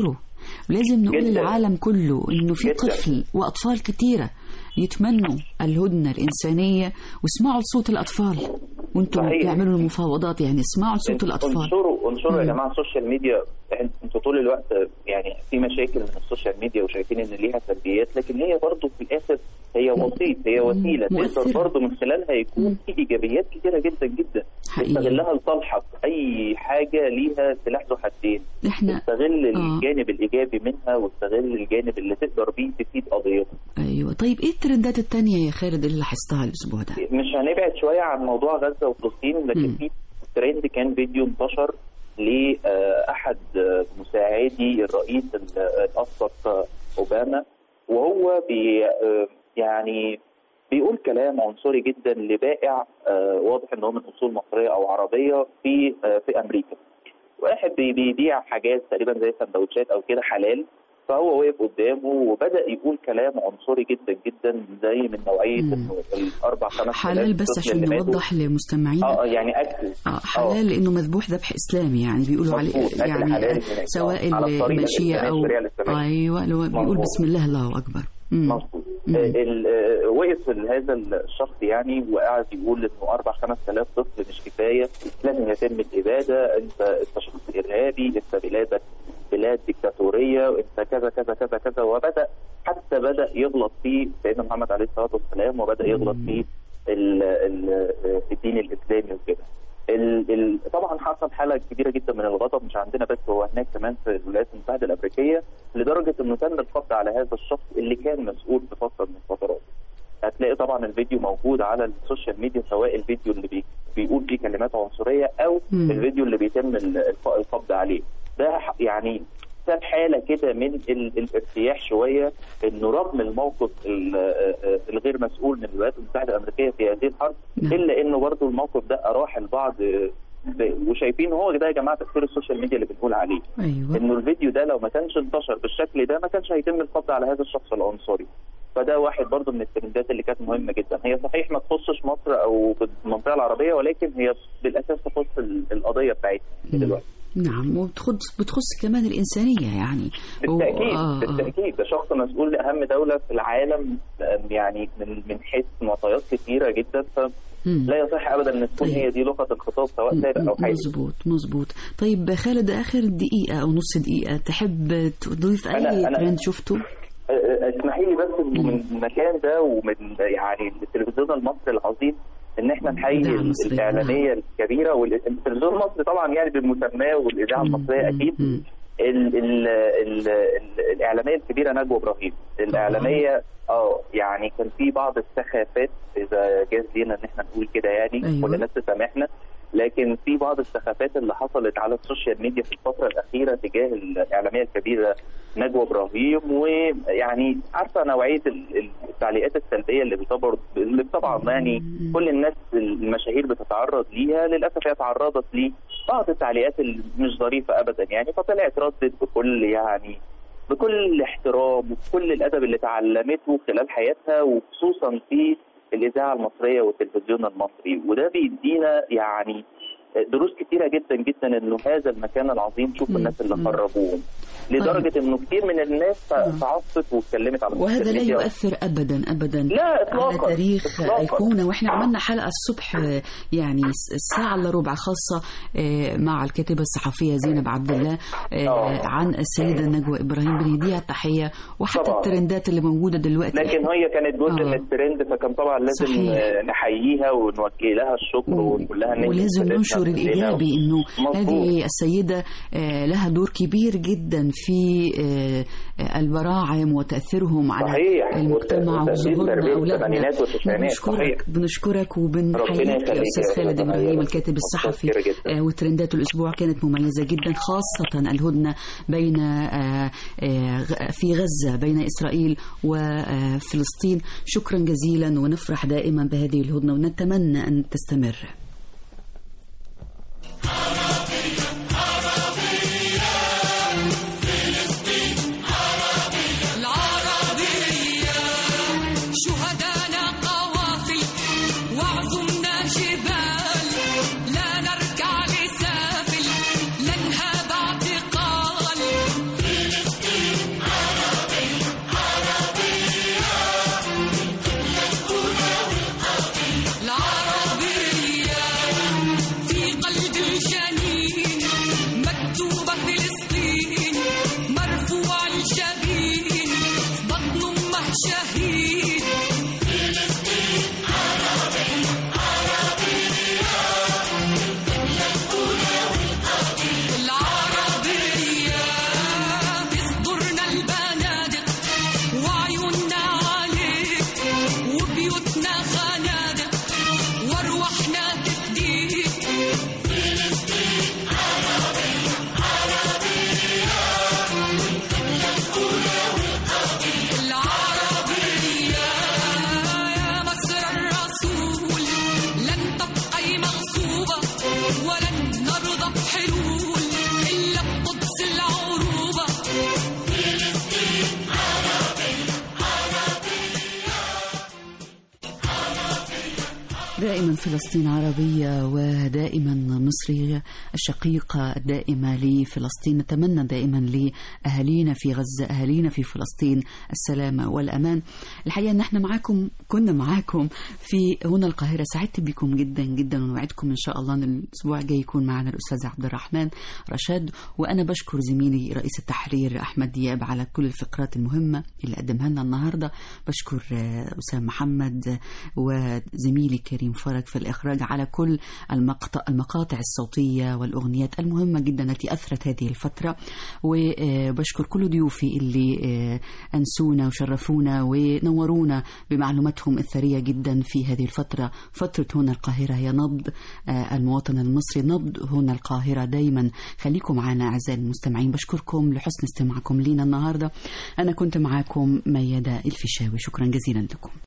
لازم نقول جداً. للعالم كله انه في جداً. طفل واطفال كتيره يتمنوا الهدنه الانسانيه واسمعوا لصوت الاطفال وانتم صحيح. بتعملوا المفاوضات يعني اسمعوا لصوت الاطفال انشروا انشروا يا مم. جماعه السوشيال ميديا انتوا طول الوقت يعني في مشاكل من السوشيال ميديا وشايفين ان ليها سلبيات لكن هي برضه في الاخر هي وسيط هي وسيله مؤثرة. تقدر برضه من خلالها يكون في ايجابيات كتيره جدا جدا حقيقي. تستغلها لصالحك اي حاجه ليها سلاح ذو حدين احنا استغل آه. الجانب الايجابي منها واستغل الجانب اللي تقدر بيه تفيد قضيتك ايوه طيب ايه الترندات التانية يا خالد اللي لاحظتها الاسبوع ده مش هنبعد شويه عن موضوع غزه وفلسطين لكن في ترند كان فيديو انتشر لاحد مساعدي الرئيس ال- الاسبق آه، اوباما وهو بي آه، يعني بيقول كلام عنصري جدا لبائع آه، واضح ان هو من اصول مصريه او عربيه في آه، في امريكا واحد بي- بيبيع حاجات تقريبا زي سندوتشات او كده حلال فهو وقف قدامه وبدا يقول كلام عنصري جدا جدا زي من نوعيه انه الاربع خمس حلال آلاف بس طفل عشان اللي ماتوا. نوضح لمستمعينا اه آه، يعني اكل اه حلال لانه مذبوح ذبح اسلامي يعني بيقولوا عليه مظبوط، أكل يعني حلال آه، هناك. سواء آه، على الطريقة المشية الإسلامية، او الشريعة الإسلامية. ايوه اللي هو بيقول مظبوط. بسم الله الله اكبر مم. مظبوط آه، ال- آه، وقف هذا الشخص يعني وقعد يقول انه اربع خمس الاف طفل مش كفايه لازم يتم الاباده انت انت شخص ارهابي انت بلادك بلاد ديكتاتوريه وانت كذا كذا كذا كذا وبدا حتى بدا يغلط فيه سيدنا محمد عليه الصلاه والسلام وبدا يغلط فيه ال- ال- الدين الاسلامي وكده ال ال طبعا حصل حاله كبيره جدا من الغضب مش عندنا بس هو هناك كمان في الولايات المتحده الامريكيه لدرجه انه تم القبض على هذا الشخص اللي كان مسؤول في فتره من الفترات. هتلاقي طبعا الفيديو موجود على السوشيال ميديا سواء الفيديو اللي بي بيقول فيه كلمات عنصريه او مم. الفيديو اللي بيتم ال- الق- القبض عليه. ده ح- يعني ساب حاله كده من ال- الارتياح شويه انه رغم الموقف ال- آه، آه، الغير مسؤول من الولايات المتحده الامريكيه في هذه الحرب الا انه برضه الموقف ده اراح البعض آه، ب- وشايفين هو ده يا جماعه تاثير السوشيال ميديا اللي بنقول عليه ايوه انه الفيديو ده لو ما كانش انتشر بالشكل ده ما كانش هيتم القبض على هذا الشخص العنصري فده واحد برضه من الترندات اللي كانت مهمه جدا هي صحيح ما تخصش مصر او المنطقه العربيه ولكن هي بالاساس تخص ال- القضيه بتاعتنا دلوقتي نعم وبتخص بتخص كمان الانسانيه يعني بالتاكيد آه، آه. بالتاكيد ده شخص مسؤول لاهم دوله في العالم آم، يعني من من حيث معطيات كثيره جدا فلا يصح ابدا ان تكون هي دي لغه الخطاب سواء سابق او حالي مظبوط مظبوط طيب خالد اخر دقيقه او نص دقيقه تحب تضيف اي أنا- أنا- ترند شفته آه، اسمحي لي بس إنه من المكان ده ومن يعني التلفزيون المصري العظيم ان احنا نحيي الإذاعة المصرية، الاعلاميه الكبيره والتلفزيون المصري طبعا يعني بمسماه والاذاعه المصريه اكيد ال ال ال ال الاعلاميه الكبيره نجوى ابراهيم الاعلاميه اه يعني كان في بعض السخافات اذا جاز لينا ان احنا نقول كده يعني أيوة. كل الناس تسامحنا لكن في بعض السخافات اللي حصلت على السوشيال ميديا في الفتره الاخيره تجاه الاعلاميه الكبيره نجوى ابراهيم ويعني عارفه نوعيه ال- ال- التعليقات السلبيه اللي بتبر اللي طبعا يعني كل الناس المشاهير بتتعرض ليها للاسف هي تعرضت لبعض التعليقات اللي مش ظريفه ابدا يعني فطلعت ردت بكل يعني بكل احترام وبكل الادب اللي تعلمته خلال حياتها وخصوصا في الاذاعه المصريه والتلفزيون المصري وده بيدينا يعني دروس كتيره جدا جدا انه هذا المكان العظيم شوف الناس اللي خربوه لدرجه انه كتير من الناس تعصت واتكلمت على وهذا السوشيال لا ميديا. يؤثر ابدا ابدا لا إطلاقاً، على تاريخ إطلاقاً. ايقونه واحنا عملنا حلقه الصبح آه، يعني س- الساعه الا ربع خاصه آه، مع الكاتبه الصحفيه زينب عبد الله آه، عن السيده نجوى ابراهيم بنهديها التحيه وحتى طبعاً. الترندات اللي موجوده دلوقتي لكن هي كانت جزء آه. من الترند فكان طبعا لازم صحيح. آه، نحييها ونوجه لها الشكر ونقول لها ان إنت ولازم سادتنا ننشر كلنا. الإيجابي إنه مظبوط. هذه السيدة آه، لها دور كبير جدا في آه، آه، البراعم وتأثيرهم على صحيح. المجتمع وتأثير وظهورنا تربية أولادنا الثمانينات والتسعينات. بنشكرك صحيح. بنشكرك ربنا وبنحييك يا يخليك أستاذ يا خالد أستاذ إبراهيم أيوة. الكاتب الصحفي متشكرة جدا. آه، وترندات الأسبوع كانت مميزة جدا خاصة الهدنة بين آه، آه، غ- في غزة بين إسرائيل وفلسطين شكرا جزيلا ونفرح دائما بهذه الهدنة ونتمنى أن تستمر العربية شهدانا قوافل وعظمنا جبال لا نركع لسافل لا نهاب اعتقال ولا نرضى بحلول إلا بقدس العروبة فلسطين عربي دائما فلسطين عربية ودائما مصرية الشقيقة الدائمة لفلسطين نتمنى دائما لأهالينا في غزة أهالينا في فلسطين السلامة والأمان الحقيقة أن احنا معاكم كنا معاكم في هنا القاهرة سعدت بكم جدا جدا ونوعدكم إن شاء الله أن الأسبوع الجاي يكون معنا الأستاذ عبد الرحمن رشاد وأنا بشكر زميلي رئيس التحرير أحمد دياب على كل الفقرات المهمة اللي قدمها لنا النهاردة بشكر آه، أسامة محمد وزميلي كريم فرج في الإخراج على كل المقطع المقاطع الصوتية والأغنيات المهمة جدا التي أثرت هذه الفترة وبشكر كل ضيوفي اللي آه، أنسونا وشرفونا ونورونا بمعلوماتهم الثرية جدا في هذه الفترة فترة هنا القاهرة هي نبض آه، المواطن المصري نبض هنا القاهرة دايما خليكم معنا أعزائي المستمعين بشكركم لحسن استماعكم لينا النهاردة أنا كنت معاكم ميادة الفيشاوي شكرا جزيلا لكم